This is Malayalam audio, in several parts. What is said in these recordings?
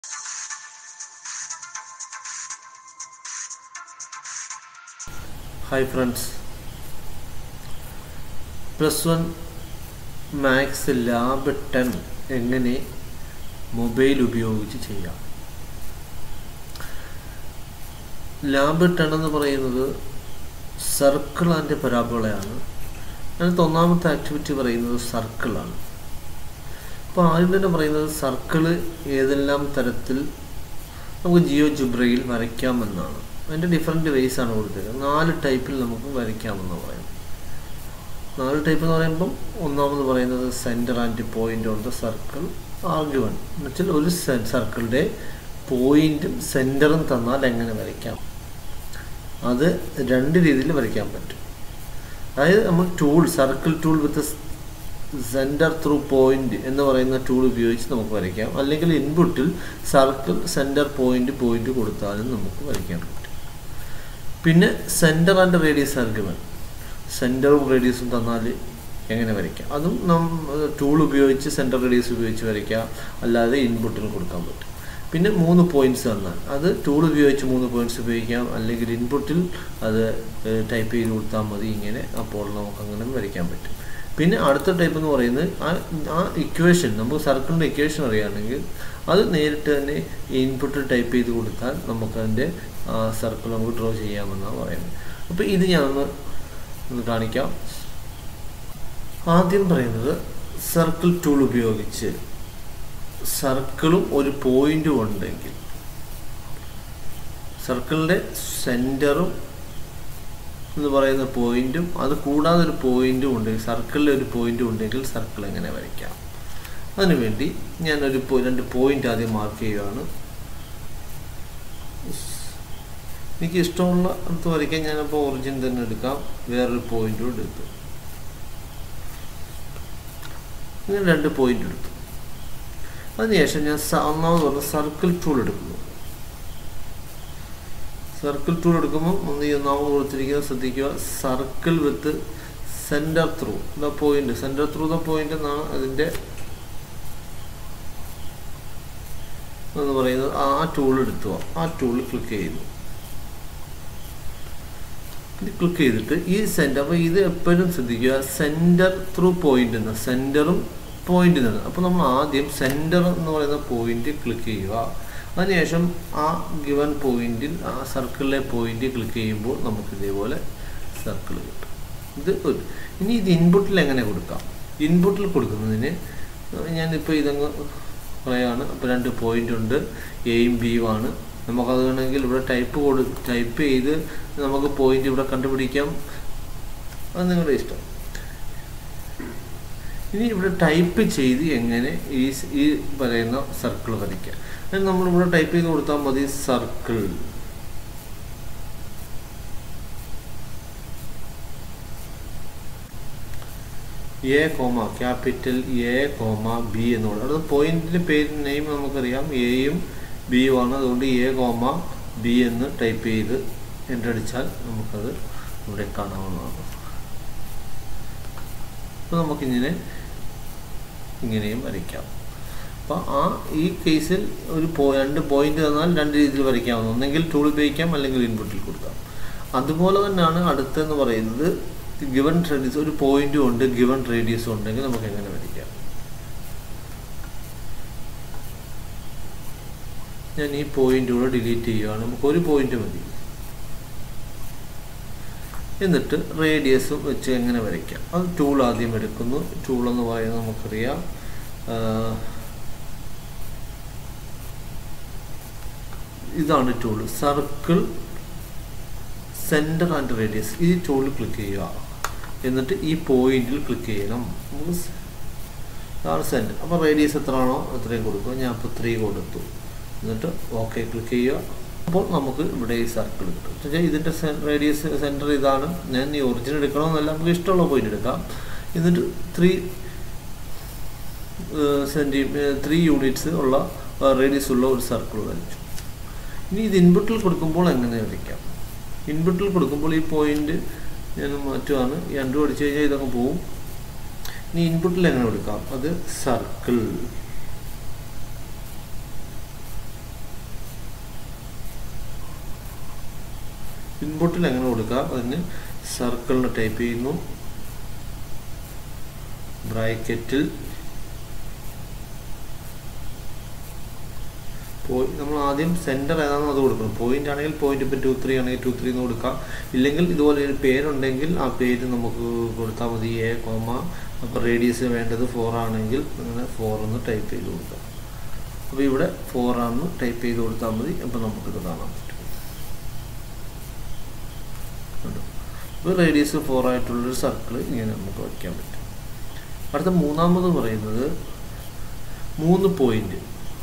hi friends plus one maths lab ten എങ്ങനെ മൊബൈൽ ഉപയോഗിച്ച് ചെയ്യാം ലാബ് ടെൻ എന്ന് പറയുന്നത് സർക്കിൾ ആൻഡ് പരാബോളയാണ് അതിനകത്ത് ഒന്നാമത്തെ ആക്ടിവിറ്റി പറയുന്നത് സർക്കിളാണ് അപ്പോൾ ആദ്യം തന്നെ പറയുന്നത് സർക്കിള് ഏതെല്ലാം തരത്തിൽ നമുക്ക് ജിയോ ജുബ്രയിൽ വരയ്ക്കാമെന്നാണ് അതിൻ്റെ ഡിഫറെൻറ്റ് വേസ് ആണ് കൊടുത്തിരിക്കുന്നത് നാല് ടൈപ്പിൽ നമുക്ക് വരയ്ക്കാമെന്ന് പറയുന്നത് നാല് ടൈപ്പ് എന്ന് പറയുമ്പം ഒന്നാമത് പറയുന്നത് centre and point on the circle argument എന്നുവെച്ചാൽ ഒരു സർക്കിളിൻ്റെ പോയിന്റും സെൻറ്ററും തന്നാൽ എങ്ങനെ വരയ്ക്കാം അത് രണ്ട് രീതിയിൽ വരയ്ക്കാൻ പറ്റും അതായത് നമ്മൾ tool circle tool with centre through point എന്ന് പറയുന്ന ടൂൾ ഉപയോഗിച്ച് നമുക്ക് വരയ്ക്കാം അല്ലെങ്കിൽ ഇൻപുട്ടിൽ സർക്കിൾ സെൻറ്റർ പോയിന്റ് പോയിന്റ് കൊടുത്താലും നമുക്ക് വരയ്ക്കാൻ പറ്റും പിന്നെ സെൻറ്റർ ആൻഡ് റേഡിയസ് ആർഗ്യുമെൻറ്റ് സെൻറ്ററും റേഡിയസും തന്നാൽ എങ്ങനെ വരയ്ക്കാം അതും നം ടൂൾ ഉപയോഗിച്ച് സെൻറ്റർ റേഡിയസ് ഉപയോഗിച്ച് വരയ്ക്കാം അല്ലാതെ ഇൻപുട്ടിൽ കൊടുക്കാൻ പറ്റും പിന്നെ മൂന്ന് പോയിന്റ്സ് തന്നാൽ അത് ടൂൾ ഉപയോഗിച്ച് മൂന്ന് പോയിന്റ്സ് ഉപയോഗിക്കാം അല്ലെങ്കിൽ ഇൻപുട്ടിൽ അത് ടൈപ്പ് ചെയ്ത് കൊടുത്താൽ മതി ഇങ്ങനെ അപ്പോൾ നമുക്ക് അങ്ങനെ വരയ്ക്കാൻ പറ്റും പിന്നെ അടുത്ത ടൈപ്പ് എന്ന് പറയുന്നത് ആ ആ ഇക്വേഷൻ നമുക്ക് സർക്കിളിൻ്റെ ഇക്വേഷൻ അറിയുകയാണെങ്കിൽ അത് നേരിട്ട് തന്നെ ഇൻപുട്ടിൽ ടൈപ്പ് ചെയ്ത് കൊടുത്താൽ നമുക്കതിൻ്റെ സർക്കിൾ നമുക്ക് ഡ്രോ ചെയ്യാമെന്നാണ് പറയുന്നത് അപ്പോൾ ഇത് ഞാനൊന്ന് ഒന്ന് കാണിക്കാം ആദ്യം പറയുന്നത് സർക്കിൾ ടൂൾ ഉപയോഗിച്ച് സർക്കിളും ഒരു പോയിന്റും ഉണ്ടെങ്കിൽ സർക്കിളിൻ്റെ സെൻറ്ററും എന്ന് പറയുന്ന പോയിന്റും അത് കൂടാതെ ഒരു പോയിന്റും ഉണ്ടെങ്കിൽ സർക്കിളിൽ ഒരു പോയിന്റും ഉണ്ടെങ്കിൽ സർക്കിൾ എങ്ങനെ വരയ്ക്കാം അതിനുവേണ്ടി ഞാനൊരു രണ്ട് പോയിന്റ് ആദ്യം മാർക്ക് ചെയ്യുകയാണ് എനിക്ക് ഇഷ്ടമുള്ള അടുത്ത് വരയ്ക്കാൻ ഞാനപ്പോൾ ഒറിജിൻ തന്നെ എടുക്കാം വേറൊരു പോയിന്റ് കൂടെ എടുത്തു ഇങ്ങനെ രണ്ട് പോയിന്റ് എടുത്തു അതിനുശേഷം ഞാൻ ഒന്നാമത് പറഞ്ഞ സർക്കിൾ ടൂൾ എടുക്കുന്നു സർക്കിൾ ടൂൾ എടുക്കുമ്പോൾ ഒന്ന് ഈ ഒന്നാമത് കൊടുത്തിരിക്കുന്നത് ശ്രദ്ധിക്കുക circle with centre through the point centre through the point എന്നാണ് അതിൻ്റെ എന്ന് പറയുന്നത് ആ ടൂൾ എടുത്തു ആ ടൂൾ ക്ലിക്ക് ചെയ്യുന്നു ഇത് ക്ലിക്ക് ചെയ്തിട്ട് ഈ സെൻറ്റർ അപ്പോൾ ഇത് എപ്പോഴും ശ്രദ്ധിക്കുക സെൻറ്റർ ത്രൂ പോയിന്റ് എന്ന സെൻറ്ററും പോയിന്റ് നിന്ന് അപ്പോൾ നമ്മൾ ആദ്യം സെൻറ്റർ എന്ന് പറയുന്ന പോയിന്റ് ക്ലിക്ക് ചെയ്യുക അതിനുശേഷം ആ ഗിവൺ പോയിന്റിൽ ആ സർക്കിളിലെ പോയിന്റ് ക്ലിക്ക് ചെയ്യുമ്പോൾ നമുക്ക് ഇതേപോലെ സർക്കിൾ കിട്ടും ഇത് ഒരു ഇനി ഇത് ഇൻപുട്ടിൽ എങ്ങനെ കൊടുക്കാം ഇൻപുട്ടിൽ കൊടുക്കുന്നതിന് ഞാനിപ്പോൾ ഇതങ്ങ് പറയാണ് അപ്പോൾ രണ്ട് പോയിന്റ് ഉണ്ട് എയും ബിയും ആണ് നമുക്കത് വേണമെങ്കിൽ ഇവിടെ ടൈപ്പ് കൊടു ടൈപ്പ് ചെയ്ത് നമുക്ക് പോയിന്റ് ഇവിടെ കണ്ടുപിടിക്കാം അത് നിങ്ങളുടെ ഇഷ്ടം ഇനി ഇവിടെ ടൈപ്പ് ചെയ്ത് എങ്ങനെ ഈ ഈ പറയുന്ന സർക്കിൾ വരയ്ക്കാം അതിന് നമ്മളിവിടെ ടൈപ്പ് ചെയ്ത് കൊടുത്താൽ മതി circle A comma capital A comma B എന്നുള്ളത് അത് പോയിന്റിൻ്റെ പേര് നെയിം നമുക്കറിയാം എയും ബിയും ആണ് അതുകൊണ്ട് എ കോമ ബി എന്ന് ടൈപ്പ് ചെയ്ത് എൻ്റർ അടിച്ചാൽ നമുക്കത് ഇവിടെ കാണാവുന്നതാണ് അപ്പോൾ നമുക്കിങ്ങനെ ഇങ്ങനെയും വരയ്ക്കാം അപ്പോൾ ആ ഈ കേസിൽ ഒരു പോ രണ്ട് പോയിന്റ് തന്നാൽ രണ്ട് രീതിയിൽ വരയ്ക്കാവുന്ന ഒന്നെങ്കിൽ ടൂൾ ഉപയോഗിക്കാം അല്ലെങ്കിൽ ഇൻപുട്ടിൽ കൊടുക്കാം അതുപോലെ തന്നെയാണ് അടുത്തെന്ന് പറയുന്നത് ഗിവൺ റേഡിയസ് ഒരു പോയിന്റും ഉണ്ട് ഗിവൺ റേഡിയസും ഉണ്ടെങ്കിൽ നമുക്ക് എങ്ങനെ വരയ്ക്കാം ഞാൻ ഈ പോയിന്റ് കൂടെ ഡിലീറ്റ് ചെയ്യുകയാണ് നമുക്ക് ഒരു പോയിന്റ് മതി എന്നിട്ട് റേഡിയസും വെച്ച് എങ്ങനെ വരയ്ക്കാം അത് ടൂൾ ആദ്യം എടുക്കുന്നു ടൂൾ എന്ന് പറയുന്നത് നമുക്കറിയാം ഇതാണ് tool circle centre and radius ഈ ടൂൾ ക്ലിക്ക് ചെയ്യുക എന്നിട്ട് ഈ പോയിന്റിൽ ക്ലിക്ക് ചെയ്യണം നമുക്ക് ഇതാണ് സെൻറ്റർ അപ്പോൾ റേഡിയസ് എത്രയാണോ അത്രയും കൊടുക്കുക ഞാൻ ഇപ്പോൾ ത്രീ കൊടുത്തു എന്നിട്ട് ഓക്കെ ക്ലിക്ക് ചെയ്യുക അപ്പോൾ നമുക്ക് ഇവിടെ ഈ സർക്കിൾ കിട്ടും പക്ഷേ ഇതിൻ്റെ റേഡിയസ് സെൻറ്റർ ഇതാണ് ഞാൻ ഈ ഒറിജിനൽ എടുക്കണമെന്നല്ല നമുക്ക് ഇഷ്ടമുള്ള പോയിന്റ് എടുക്കാം എന്നിട്ട് ത്രീ സെൻറ്റി ത്രീ യൂണിറ്റ്സ് ഉള്ള റേഡിയസ് ഉള്ള ഒരു സർക്കിൾ വരച്ചു ഇനി ഇത് ഇൻപുട്ടിൽ കൊടുക്കുമ്പോൾ എങ്ങനെ വരയ്ക്കാം ഇൻപുട്ടിൽ കൊടുക്കുമ്പോൾ ഈ പോയിന്റ് ഞാൻ മാറ്റുവാണ് ഈ രണ്ടും അടിച്ചു കഴിഞ്ഞാൽ ഇതങ്ങ് പോവും ഇനി ഇൻപുട്ടിൽ എങ്ങനെ കൊടുക്കാം അത് സർക്കിൾ ഇൻപുട്ടിൽ എങ്ങനെ കൊടുക്കാം അതിന് സർക്കിളിന് ടൈപ്പ് ചെയ്യുന്നു ബ്രാക്കറ്റിൽ പോയി നമ്മൾ ആദ്യം സെൻറ്റർ ഏതാണെന്ന് അത് കൊടുക്കണം പോയിന്റ് ആണെങ്കിൽ പോയിന്റ് ഇപ്പം ടു ത്രീ ആണെങ്കിൽ ടു ത്രീ എന്ന് കൊടുക്കാം ഇല്ലെങ്കിൽ ഇതുപോലെ ഒരു പേരുണ്ടെങ്കിൽ ആ പേര് നമുക്ക് കൊടുത്താൽ മതി എ കോമ അപ്പോൾ റേഡിയസ് വേണ്ടത് ഫോർ ആണെങ്കിൽ അങ്ങനെ ഫോർ എന്ന് ടൈപ്പ് ചെയ്ത് കൊടുക്കാം അപ്പോൾ ഇവിടെ ഫോർ ആണെന്ന് ടൈപ്പ് ചെയ്ത് കൊടുത്താൽ മതി അപ്പോൾ നമുക്കിത് കാണാൻ പറ്റും കണ്ടോ ഇപ്പോൾ റേഡിയസ് ഫോർ ആയിട്ടുള്ളൊരു സർക്കിൾ ഇങ്ങനെ നമുക്ക് വയ്ക്കാൻ പറ്റും അടുത്ത മൂന്നാമത് പറയുന്നത് മൂന്ന് പോയിന്റ്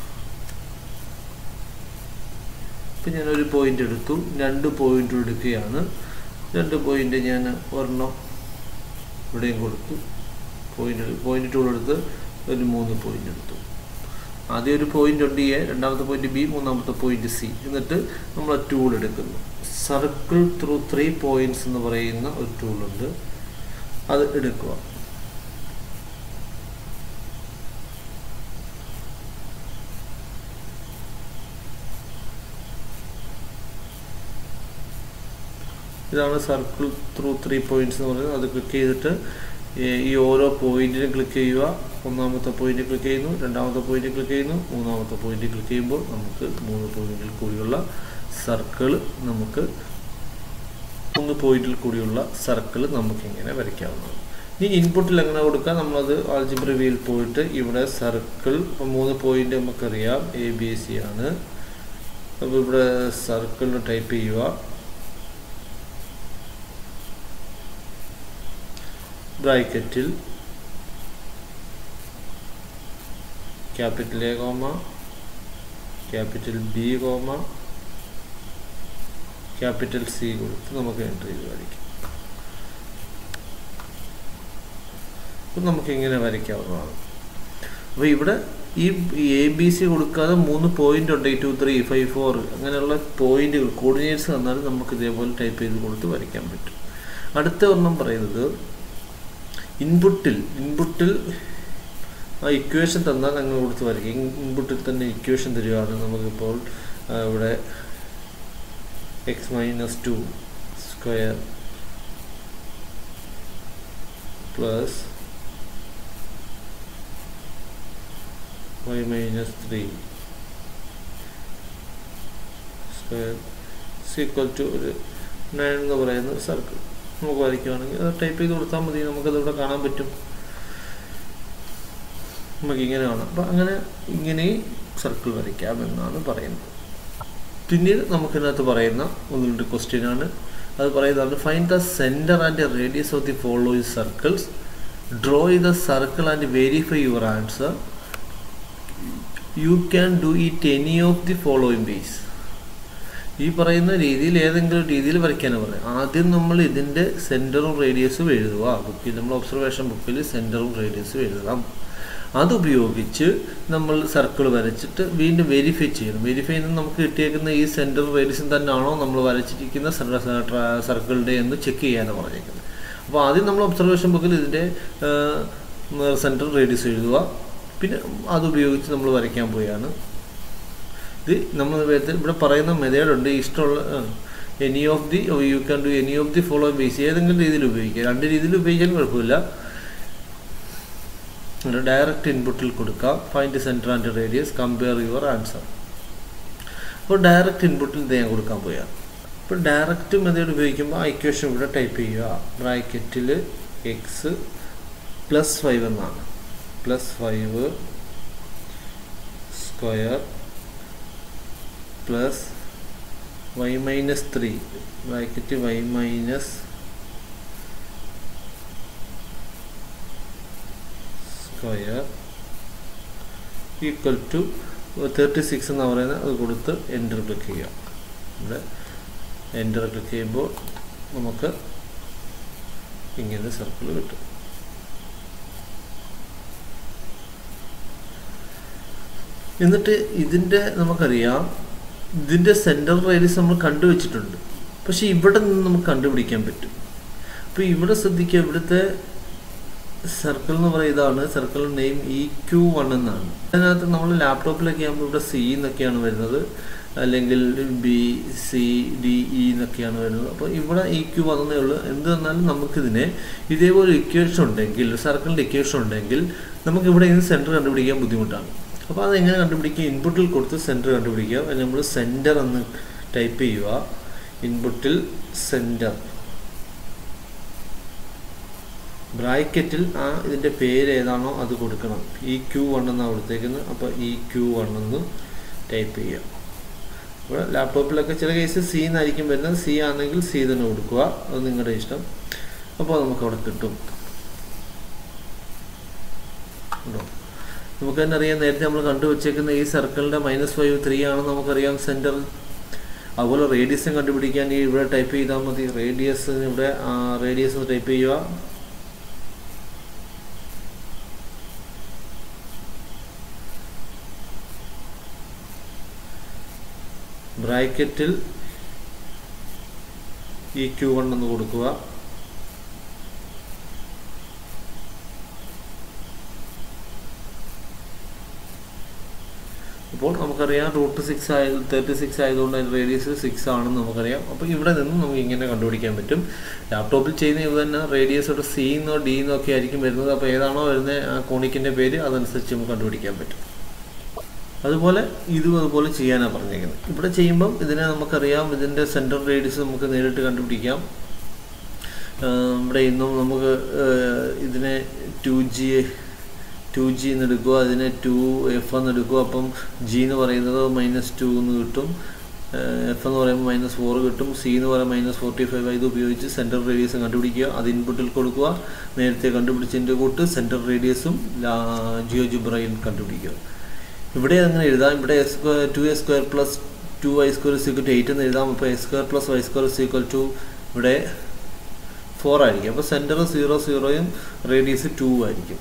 ഇപ്പം ഞാനൊരു പോയിന്റ് എടുത്തു രണ്ട് പോയിന്റ് എടുക്കുകയാണ് രണ്ട് പോയിന്റ് ഞാൻ ഒരെണ്ണം ഇവിടെയും കൊടുത്തു പോയിന്റ് പോയിന്റ് ടൂൾ എടുത്ത് ഒരു മൂന്ന് പോയിന്റ് എടുത്തു ആദ്യം ഒരു പോയിന്റ് ഉണ്ട് എ രണ്ടാമത്തെ പോയിന്റ് ബി മൂന്നാമത്തെ പോയിന്റ് സി എന്നിട്ട് നമ്മൾ ടൂൾ എടുക്കുന്നു സർക്കിൾ ത്രൂ ത്രീ പോയിന്റ്സ് എന്ന് പറയുന്ന ഒരു ടൂളുണ്ട് അത് എടുക്കുക ഇതാണ് സർക്കിൾ ത്രൂ ത്രീ പോയിന്റ്സ് എന്ന് പറയുന്നത് അത് ക്ലിക്ക് ചെയ്തിട്ട് ഈ ഓരോ പോയിന്റിനും ക്ലിക്ക് ചെയ്യുക ഒന്നാമത്തെ പോയിന്റ് ക്ലിക്ക് ചെയ്യുന്നു രണ്ടാമത്തെ പോയിന്റ് ക്ലിക്ക് ചെയ്യുന്നു മൂന്നാമത്തെ പോയിന്റ് ക്ലിക്ക് ചെയ്യുമ്പോൾ നമുക്ക് മൂന്ന് പോയിന്റിൽ കൂടിയുള്ള സർക്കിൾ നമുക്ക് മൂന്ന് പോയിന്റിൽ കൂടിയുള്ള സർക്കിൾ നമുക്ക് ഇങ്ങനെ വരയ്ക്കാവുന്നതാണ് ഇനി ഇൻപുട്ടിൽ എങ്ങനെ കൊടുക്കുക നമ്മളത് ആൾജിബ്ര വ്യൂയിൽ പോയിട്ട് ഇവിടെ സർക്കിൾ മൂന്ന് പോയിന്റ് നമുക്കറിയാം എ ബി സി ആണ് അപ്പോൾ ഇവിടെ സർക്കിളിന് ടൈപ്പ് ചെയ്യുക ബ്രാക്കറ്റിൽ capital A comma capital B comma capital C കൊടുത്ത് നമുക്ക് എൻ്റർ ചെയ്ത് വരയ്ക്കാം അപ്പം നമുക്ക് ഇങ്ങനെ വരയ്ക്കാവുന്നതാണ് അപ്പോൾ ഇവിടെ ഈ എ ബി സി കൊടുക്കാതെ മൂന്ന് പോയിന്റ് ഉണ്ട് ടു ത്രീ ഫൈവ് ഫോർ അങ്ങനെയുള്ള പോയിന്റുകൾ കോർഡിനേറ്റ്സ് തന്നാൽ നമുക്ക് ഇതേപോലെ ടൈപ്പ് ചെയ്ത് കൊടുത്ത് വരയ്ക്കാൻ പറ്റും അടുത്ത ഒരെണ്ണം പറയുന്നത് ഇൻപുട്ടിൽ ഇൻപുട്ടിൽ ആ ഇക്വേഷൻ തന്നാൽ അങ്ങനെ കൊടുത്ത് വരയ്ക്കും ഇൻപുട്ടിൽ തന്നെ ഇക്വേഷൻ തരികയാണ് നമുക്കിപ്പോൾ ഇവിടെ x minus two square plus y minus three square equal to ഒരു നയൻ എന്ന് പറയുന്ന സർക്കിൾ നമുക്ക് വരയ്ക്കുകയാണെങ്കിൽ അത് ടൈപ്പ് ചെയ്ത് കൊടുത്താൽ മതി നമുക്കതിവിടെ കാണാൻ പറ്റും നമുക്ക് ഇങ്ങനെ കാണാം അപ്പം അങ്ങനെ ഇങ്ങനെ സർക്കിൾ വരയ്ക്കാം എന്നാണ് പറയുന്നത് പിന്നീട് നമുക്കിതിനകത്ത് പറയുന്ന ഒന്ന് രണ്ട് ക്വസ്റ്റ്യൻ ആണ് അത് പറയുന്നതാണ് find the centre and radius of the following circles draw the circle and verify your answer you can do it any of the following ways ഈ പറയുന്ന രീതിയിൽ ഏതെങ്കിലും രീതിയിൽ വരയ്ക്കാനാണ് പറയുന്നത് ആദ്യം നമ്മൾ ഇതിൻ്റെ സെൻറ്ററും റേഡിയസും എഴുതുക ബുക്കിൽ നമ്മൾ ഒബ്സർവേഷൻ ബുക്കിൽ സെൻറ്ററും റേഡിയസും എഴുതാം അതുപയോഗിച്ച് നമ്മൾ സർക്കിൾ വരച്ചിട്ട് വീണ്ടും വെരിഫൈ ചെയ്യണം വെരിഫൈ ചെയ്യുന്നത് നമുക്ക് കിട്ടിയേക്കുന്ന ഈ സെൻറ്ററും റേഡിയസും തന്നെയാണോ നമ്മൾ വരച്ചിരിക്കുന്ന സർക്കിളിൻ്റെ എന്ന് ചെക്ക് ചെയ്യാനാണ് പറഞ്ഞേക്കുന്നത് അപ്പോൾ ആദ്യം നമ്മൾ ഒബ്സർവേഷൻ ബുക്കിൽ ഇതിൻ്റെ സെൻറ്റർ റേഡിയസ് എഴുതുക പിന്നെ അതുപയോഗിച്ച് നമ്മൾ വരയ്ക്കാൻ പോയാണ് ഇത് നമ്മൾ ഇവിടെ പറയുന്ന മെത്തേഡുണ്ട് ഇഷ്ടമുള്ള any of the you can do any of the follow ways ഏതെങ്കിലും രീതിയിൽ ഉപയോഗിക്കുക രണ്ട് രീതിയിൽ ഉപയോഗിച്ചാലും കുഴപ്പമില്ല ഡയറക്റ്റ് ഇൻപുട്ടിൽ കൊടുക്കാം find centre and radius compare your answer അപ്പോൾ ഡയറക്റ്റ് ഇൻപുട്ടിൽ ഇത് ഞാൻ കൊടുക്കാൻ പോയാൽ ഇപ്പോൾ ഡയറക്റ്റ് മെത്തേഡ് ഉപയോഗിക്കുമ്പോൾ ആ ഇക്വേഷൻ ഇവിടെ ടൈപ്പ് ചെയ്യുക ബ്രാക്കറ്റിൽ എക്സ് പ്ലസ് ഫൈവ് എന്നാണ് plus five square plus y minus three bracket y minus square equal to thirty six എന്ന് പറയുന്നത് അത് കൊടുത്ത് എൻ്റർ ക്ലിക്ക് ചെയ്യാം ഇവിടെ എൻ്റർ ക്ലിക്ക് ചെയ്യുമ്പോൾ നമുക്ക് ഇങ്ങനെ സർക്കിൾ കിട്ടും എന്നിട്ട് ഇതിൻ്റെ നമുക്കറിയാം ഇതിൻ്റെ സെൻറ്റർ റേഡിയസ് നമ്മൾ കണ്ടുവച്ചിട്ടുണ്ട് പക്ഷെ ഇവിടെ നിന്ന് നമുക്ക് കണ്ടുപിടിക്കാൻ പറ്റും അപ്പോൾ ഇവിടെ ശ്രദ്ധിക്കുക ഇവിടുത്തെ സർക്കിൾ എന്ന് പറയുന്ന ഇതാണ് circle name E Q one എന്നാണ് അതിനകത്ത് നമ്മൾ ലാപ്ടോപ്പിലൊക്കെ ആകുമ്പോൾ ഇവിടെ സി എന്നൊക്കെയാണ് വരുന്നത് അല്ലെങ്കിൽ ബി സി ഡി ഇ എന്നൊക്കെയാണ് വരുന്നത് അപ്പോൾ ഇവിടെ ഇ ക്യു വന്നേ ഉള്ളൂ എന്ത് വന്നാലും നമുക്കിതിനെ ഇതേപോലെ ഇക്വേഷൻ ഉണ്ടെങ്കിൽ സർക്കിളിൻ്റെ ഇക്വേഷൻ ഉണ്ടെങ്കിൽ നമുക്ക് ഇവിടെ ഇതിന് സെൻറ്റർ കണ്ടുപിടിക്കാൻ ബുദ്ധിമുട്ടാണ് അപ്പോൾ അതെങ്ങനെ കണ്ടുപിടിക്കുക ഇൻപുട്ടിൽ കൊടുത്ത് സെൻറ്റർ കണ്ടുപിടിക്കുക അതിന് നമ്മൾ സെൻറ്റർ എന്ന് ടൈപ്പ് ചെയ്യുക ഇൻപുട്ടിൽ സെൻറ്റർ ബ്രാക്കറ്റിൽ ആ ഇതിൻ്റെ പേര് ഏതാണോ അത് കൊടുക്കണം ഇ ക്യൂ വൺ എന്നാണ് കൊടുത്തേക്കുന്നത് അപ്പോൾ ഇ ക്യൂ വൺ എന്ന് ടൈപ്പ് ചെയ്യുക ഇവിടെ ലാപ്ടോപ്പിലൊക്കെ ചില കേസ് സി എന്നായിരിക്കും വരുന്നത് സി ആണെങ്കിൽ സി തന്നെ കൊടുക്കുക അത് നിങ്ങളുടെ ഇഷ്ടം അപ്പോൾ നമുക്ക് അവിടെ കിട്ടും ഉണ്ടോ നമുക്ക് തന്നെ അറിയാം നേരത്തെ നമ്മൾ കണ്ടുവച്ചേക്കുന്ന ഈ സർക്കിളിൻ്റെ മൈനസ് ഫൈവ് ത്രീ ആണെന്ന് നമുക്കറിയാം സെൻറ്റർ അതുപോലെ റേഡിയസും കണ്ടുപിടിക്കാൻ ഈ ഇവിടെ ടൈപ്പ് ചെയ്താൽ മതി റേഡിയസ് ഇവിടെ റേഡിയസ് ടൈപ്പ് ചെയ്യുക ബ്രാക്കറ്റിൽ ഈ ക്യൂ വൺ എന്ന് കൊടുക്കുക അപ്പോൾ നമുക്കറിയാം റൂട്ട് സിക്സ് ആയത് തേർട്ടി സിക്സ് ആയതുകൊണ്ട് അതിൻ്റെ റേഡിയസ് സിക്സ് ആണെന്ന് നമുക്കറിയാം അപ്പോൾ ഇവിടെ നിന്നും നമുക്ക് ഇങ്ങനെ കണ്ടുപിടിക്കാൻ പറ്റും ലാപ്ടോപ്പിൽ ചെയ്യുന്ന ഇത് തന്നെ റേഡിയസ് ഒരു സി എന്നോ ഡി എന്നോ ഒക്കെ ആയിരിക്കും വരുന്നത് അപ്പോൾ ഏതാണോ വരുന്നത് ആ കോണിക്കിൻ്റെ പേര് അതനുസരിച്ച് നമുക്ക് കണ്ടുപിടിക്കാൻ പറ്റും അതുപോലെ ഇതും അതുപോലെ ചെയ്യാനാണ് പറഞ്ഞേക്കുന്നത് ഇവിടെ ചെയ്യുമ്പം ഇതിനെ നമുക്കറിയാം ഇതിൻ്റെ സെൻട്രൽ റേഡിയസ് നമുക്ക് നേരിട്ട് കണ്ടുപിടിക്കാം ഇവിടെ ഇന്നും നമുക്ക് ഇതിനെ ടു ജി ടു ജി എന്ന് എടുക്കുക അതിനെ ടു എഫ് എന്ന് എടുക്കുക അപ്പം ജി എന്ന് പറയുന്നത് മൈനസ് ടു എന്ന് കിട്ടും എഫ് എന്ന് പറയുമ്പോൾ മൈനസ് ഫോർ കിട്ടും സി എന്ന് പറയുമ്പോൾ മൈനസ് ഫോർട്ടി ഫൈവ് ഇത് ഉപയോഗിച്ച് സെൻട്രൽ റേഡിയസ് കണ്ടുപിടിക്കുക അത് ഇൻപുട്ടിൽ കൊടുക്കുക നേരത്തെ കണ്ടുപിടിച്ചതിൻ്റെ കൂട്ട് സെൻട്രൽ റേഡിയസും ജിയോ ജിബ്രയിൽ കണ്ടുപിടിക്കുക ഇവിടെ അങ്ങനെ എഴുതാം ഇവിടെ x square two x square plus two y square equal to eight എന്ന് എഴുതാം അപ്പോൾ x square plus y square equal to ഇവിടെ ഫോർ ആയിരിക്കും അപ്പോൾ സെൻറ്റർ സീറോ സീറോയും റേഡിയസ് ടു ആയിരിക്കും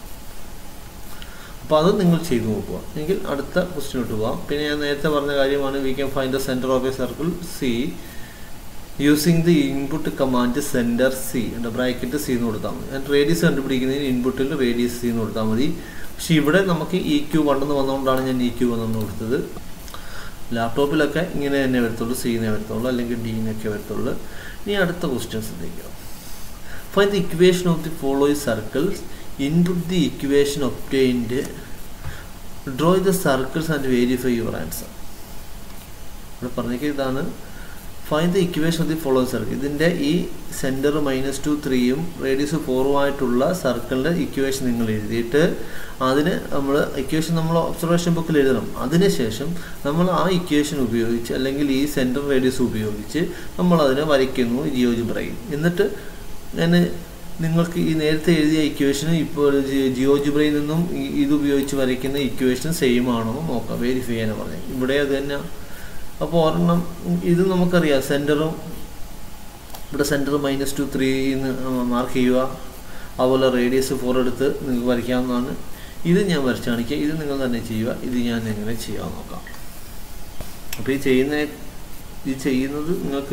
അപ്പോൾ അത് നിങ്ങൾ ചെയ്തു നോക്കുക എങ്കിൽ അടുത്ത ക്വസ്റ്റിനോട്ട് പോവാം പിന്നെ ഞാൻ നേരത്തെ പറഞ്ഞ കാര്യമാണ് we can find the centre of a circle C using the input command centre C എൻ്റെ ബ്രാക്കറ്റ് സി എന്ന് കൊടുത്താൽ മതി ഞാൻ റേഡിയസ് കണ്ടുപിടിക്കുന്നതിന് ഇൻപുട്ടിൽ റേഡിയസ് സി എന്ന് കൊടുത്താൽ മതി പക്ഷെ ഇവിടെ നമുക്ക് ഇ ക്യൂ വണ്ണെന്ന് വന്നുകൊണ്ടാണ് ഞാൻ ഇ ക്യൂ വന്നെന്ന് കൊടുത്തത് ലാപ്ടോപ്പിലൊക്കെ ഇങ്ങനെ തന്നെ വരത്തുള്ളൂ സീനെ വരത്തുള്ളൂ അല്ലെങ്കിൽ ഡീനൊക്കെ വരത്തുള്ളൂ ഇനി അടുത്ത ക്വസ്റ്റ്യൻ ശ്രദ്ധിക്കുക find the equation of the following circles input the equation obtained draw the circles and verify your answer ഇവിടെ പറഞ്ഞേക്കുക ഇതാണ് find the equation of the follow circle ഇതിൻ്റെ ഈ സെൻറ്റർ മൈനസ് ടു ത്രീയും റേഡിയസ് ഫോറുമായിട്ടുള്ള സർക്കിളിൻ്റെ ഇക്വേഷൻ നിങ്ങൾ എഴുതിയിട്ട് അതിന് നമ്മൾ ഇക്വേഷൻ നമ്മൾ ഒബ്സർവേഷൻ ബുക്കിൽ എഴുതണം അതിനുശേഷം നമ്മൾ ആ ഇക്വേഷൻ ഉപയോഗിച്ച് അല്ലെങ്കിൽ ഈ സെൻറ്റർ റേഡിയസ് ഉപയോഗിച്ച് നമ്മൾ അതിനെ വരയ്ക്കുന്നു ജിയോജിബ്രയിൽ എന്നിട്ട് ഞാൻ നിങ്ങൾക്ക് ഈ നേരത്തെ എഴുതിയ ഇക്വേഷനും ഇപ്പോൾ ജിയോജിബ്രയിൽ നിന്നും ഇത് ഉപയോഗിച്ച് വരയ്ക്കുന്ന ഇക്വേഷൻ സെയിം ആണോ എന്ന് നോക്കാം വെരിഫൈ ചെയ്യാനാണ് പറഞ്ഞത് ഇവിടെ അത് തന്നെ അപ്പോൾ ഒരെണ്ണം ഇത് നമുക്കറിയാം സെൻറ്ററും ഇവിടെ സെൻറ്റർ മൈനസ് ടു ത്രീന്ന് മാർക്ക് ചെയ്യുക അതുപോലെ റേഡിയസ് ഫോർ എടുത്ത് നിങ്ങൾക്ക് വരയ്ക്കാവുന്നതാണ് ഇത് ഞാൻ വരച്ച് കാണിക്കുക ഇത് നിങ്ങൾ തന്നെ ചെയ്യുക ഇത് ഞാൻ എങ്ങനെ ചെയ്യാൻ നോക്കാം അപ്പോൾ ഈ ചെയ്യുന്ന ഈ ചെയ്യുന്നത് നിങ്ങൾക്ക്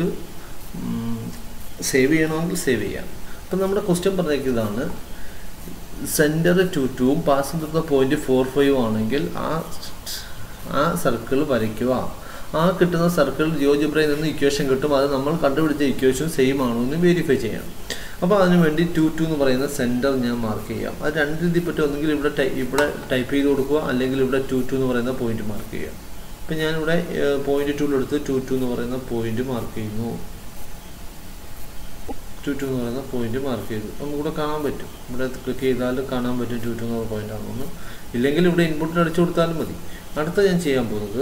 സേവ് ചെയ്യണമെങ്കിൽ സേവ് ചെയ്യാം അപ്പം നമ്മുടെ ക്വസ്റ്റ്യൻ പറഞ്ഞേക്കുന്നതാണ് സെൻറ്റർ ടു ടുവും passing through point four five ആണെങ്കിൽ ആ ആ സർക്കിൾ വരയ്ക്കുക ആ കിട്ടുന്ന സർക്കിൾ ജിയോജിബ്രയിൽ നിന്ന് ഇക്വേഷൻ കിട്ടും അത് നമ്മൾ കണ്ടുപിടിച്ച ഇക്വേഷൻ സെയിം ആണോ എന്ന് വെരിഫൈ ചെയ്യണം അപ്പോൾ അതിന് വേണ്ടി ടു ടു എന്ന് പറയുന്ന സെൻറ്റർ ഞാൻ മാർക്ക് ചെയ്യാം അത് രണ്ട് രീതിയിൽ പറ്റും ഒന്നെങ്കിൽ ഇവിടെ ടൈ ഇവിടെ ടൈപ്പ് ചെയ്ത് കൊടുക്കുക അല്ലെങ്കിൽ ഇവിടെ ടു ടു എന്ന് പറയുന്ന പോയിന്റ് മാർക്ക് ചെയ്യുക അപ്പം ഞാനിവിടെ പോയിന്റ് ടൂലെടുത്ത് ടു ടു എന്ന് പറയുന്ന പോയിന്റ് മാർക്ക് ചെയ്യുന്നു ടു ടു എന്ന് പറയുന്ന പോയിന്റ് മാർക്ക് ചെയ്തു നമുക്കിവിടെ കാണാൻ പറ്റും ഇവിടെ ക്ലിക്ക് ചെയ്താൽ കാണാൻ പറ്റും ടു ടു എന്ന് പറയുന്ന പോയിന്റ് ആണെന്ന് ഇല്ലെങ്കിൽ ഇവിടെ ഇൻപുട്ടിൽ അടിച്ചു കൊടുത്താലും മതി അടുത്ത ഞാൻ ചെയ്യാൻ പോകുന്നത്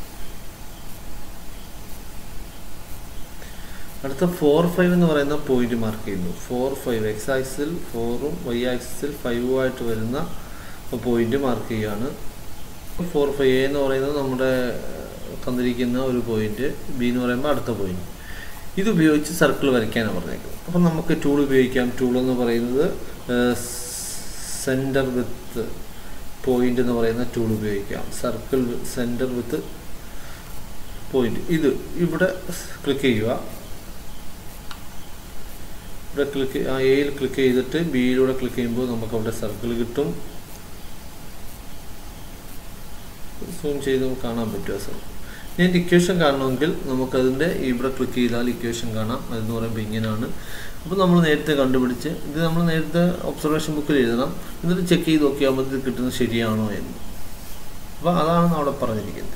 അടുത്ത ഫോർ ഫൈവ് എന്ന് പറയുന്ന പോയിന്റ് മാർക്ക് ചെയ്യുന്നു ഫോർ ഫൈവ് എക്സ് ആക്സിൽ ഫോറും വൈ ആക്സിൽ ഫൈവും ആയിട്ട് വരുന്ന പോയിന്റ് മാർക്ക് ചെയ്യുകയാണ് ഫോർ ഫൈവ് എ എന്ന് പറയുന്നത് നമ്മുടെ തന്നിരിക്കുന്ന ഒരു പോയിന്റ് ബി എന്ന് പറയുമ്പോൾ അടുത്ത പോയിന്റ് ഇത് ഉപയോഗിച്ച് സർക്കിൾ വരയ്ക്കാനാണ് പറഞ്ഞേക്കുന്നത് അപ്പം നമുക്ക് ടൂൾ ഉപയോഗിക്കാം ടൂൾ എന്ന് പറയുന്നത് സെൻറ്റർ വിത്ത് പോയിന്റ് എന്ന് പറയുന്ന ടൂൾ ഉപയോഗിക്കാം സർക്കിൾ സെൻറ്റർ വിത്ത് പോയിന്റ് ഇത് ഇവിടെ ക്ലിക്ക് ചെയ്യുക ഇവിടെ ക്ലിക്ക് ആ എയിൽ ക്ലിക്ക് ചെയ്തിട്ട് ബിയിലൂടെ ക്ലിക്ക് ചെയ്യുമ്പോൾ നമുക്ക് അവിടെ സർക്കിൾ കിട്ടും സൂം ചെയ്ത് നമുക്ക് കാണാൻ പറ്റും ആ സർക്കിൾ ഞാൻ ഇക്വേഷൻ കാണണമെങ്കിൽ നമുക്കതിൻ്റെ ഇവിടെ ക്ലിക്ക് ചെയ്താൽ ഇക്വേഷൻ കാണാം അതെന്ന് പറയുമ്പോൾ ഇങ്ങനെയാണ് അപ്പോൾ നമ്മൾ നേരത്തെ കണ്ടുപിടിച്ച് ഇത് നമ്മൾ നേരത്തെ ഒബ്സർവേഷൻ ബുക്കിൽ എഴുതണം എന്നിട്ട് ചെക്ക് ചെയ്ത് നോക്കിയാൽ മതി ഇത് കിട്ടുന്നത് ശരിയാണോ എന്ന് അപ്പോൾ അതാണ് അവിടെ പറഞ്ഞിരിക്കുന്നത്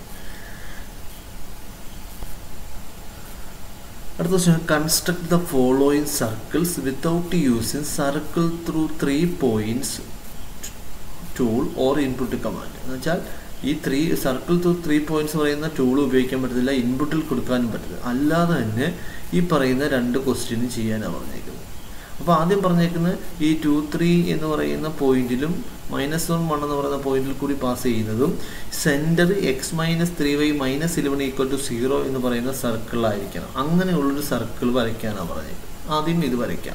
അടുത്ത question construct the following circles without using circle through three points tool or input command എന്ന് വെച്ചാൽ ഈ three circle through three points പറയുന്ന ടൂൾ ഉപയോഗിക്കാൻ പറ്റത്തില്ല ഇൻപുട്ടിൽ കൊടുക്കാനും പറ്റില്ല അല്ലാതെ തന്നെ ഈ പറയുന്ന രണ്ട് ക്വസ്റ്റ്യനും ചെയ്യാനാണ് പറഞ്ഞേക്കുന്നത് അപ്പോൾ ആദ്യം പറഞ്ഞേക്കുന്നത് ഈ ടു ത്രീ എന്ന് പറയുന്ന പോയിന്റിലും മൈനസ് വൺ വൺ എന്ന് പറയുന്ന പോയിന്റിൽ കൂടി പാസ് ചെയ്യുന്നതും centre x minus three y minus eleven equal to zero എന്ന് പറയുന്ന സർക്കിളായിരിക്കണം അങ്ങനെയുള്ളൊരു സർക്കിൾ വരയ്ക്കാനാണ് പറഞ്ഞേക്കുന്നത് ആദ്യം ഇത് വരയ്ക്കാം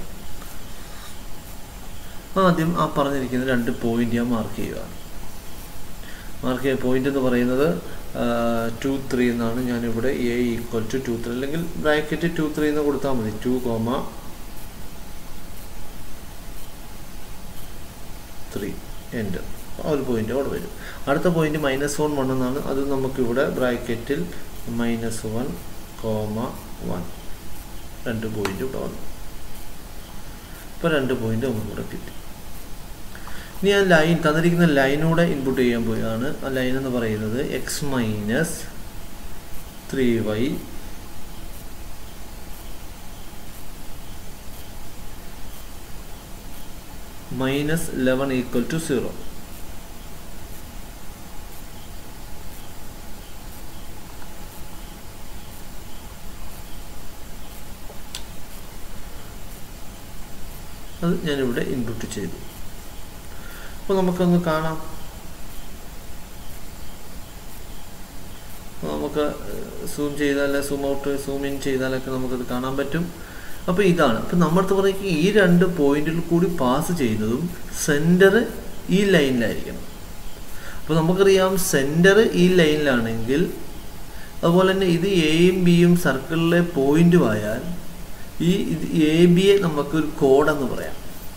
ആദ്യം ആ പറഞ്ഞിരിക്കുന്ന രണ്ട് പോയിന്റ് ഞാൻ മാർക്ക് ചെയ്യുക മാർക്ക് ചെയ്യുക പോയിന്റ് എന്ന് പറയുന്നത് ടു ത്രീ എന്നാണ് ഞാനിവിടെ A equal to two three അല്ലെങ്കിൽ ബ്രാക്കറ്റ് ടു ത്രീ എന്ന് കൊടുത്താൽ മതി ടു കോമ ത്രീ എൻഡ് ആ ഒരു പോയിന്റ് അവിടെ വരും അടുത്ത പോയിന്റ് മൈനസ് വൺ വൺ എന്നാണ് അത് നമുക്കിവിടെ ബ്രാക്കറ്റിൽ മൈനസ് വൺ കോമ വൺ രണ്ട് പോയിന്റ് ഇവിടെ വന്നു ഇപ്പോൾ രണ്ട് പോയിന്റ് നമുക്കിവിടെ കിട്ടി ഇനി ആ ലൈൻ തന്നിരിക്കുന്ന ലൈനൂടെ ഇൻപുട്ട് ചെയ്യാൻ പോയാണ് ആ ലൈൻ എന്ന് പറയുന്നത് x minus three y minus eleven equal to zero അത് ഞാനിവിടെ ഇൻപുട്ട് ചെയ്തു അപ്പോൾ നമുക്കൊന്ന് കാണാം നമുക്ക് സൂം ചെയ്താൽ സൂം ഔട്ട് സൂം ഇൻ ചെയ്താലൊക്കെ നമുക്കത് കാണാൻ പറ്റും അപ്പോൾ ഇതാണ് അപ്പോൾ നമ്മളടുത്ത് പറയുക ഈ രണ്ട് പോയിന്റിൽ കൂടി പാസ് ചെയ്യുന്നതും സെൻറ്റർ ഈ ലൈനിലായിരിക്കണം അപ്പോൾ നമുക്കറിയാം സെൻറ്റർ ഈ ലൈനിലാണെങ്കിൽ അതുപോലെ തന്നെ ഇത് എയും ബിയും സർക്കിളിലെ പോയിന്റും ആയാൽ ഈ എ ബിയെ നമുക്കൊരു കോഡെന്ന് പറയാം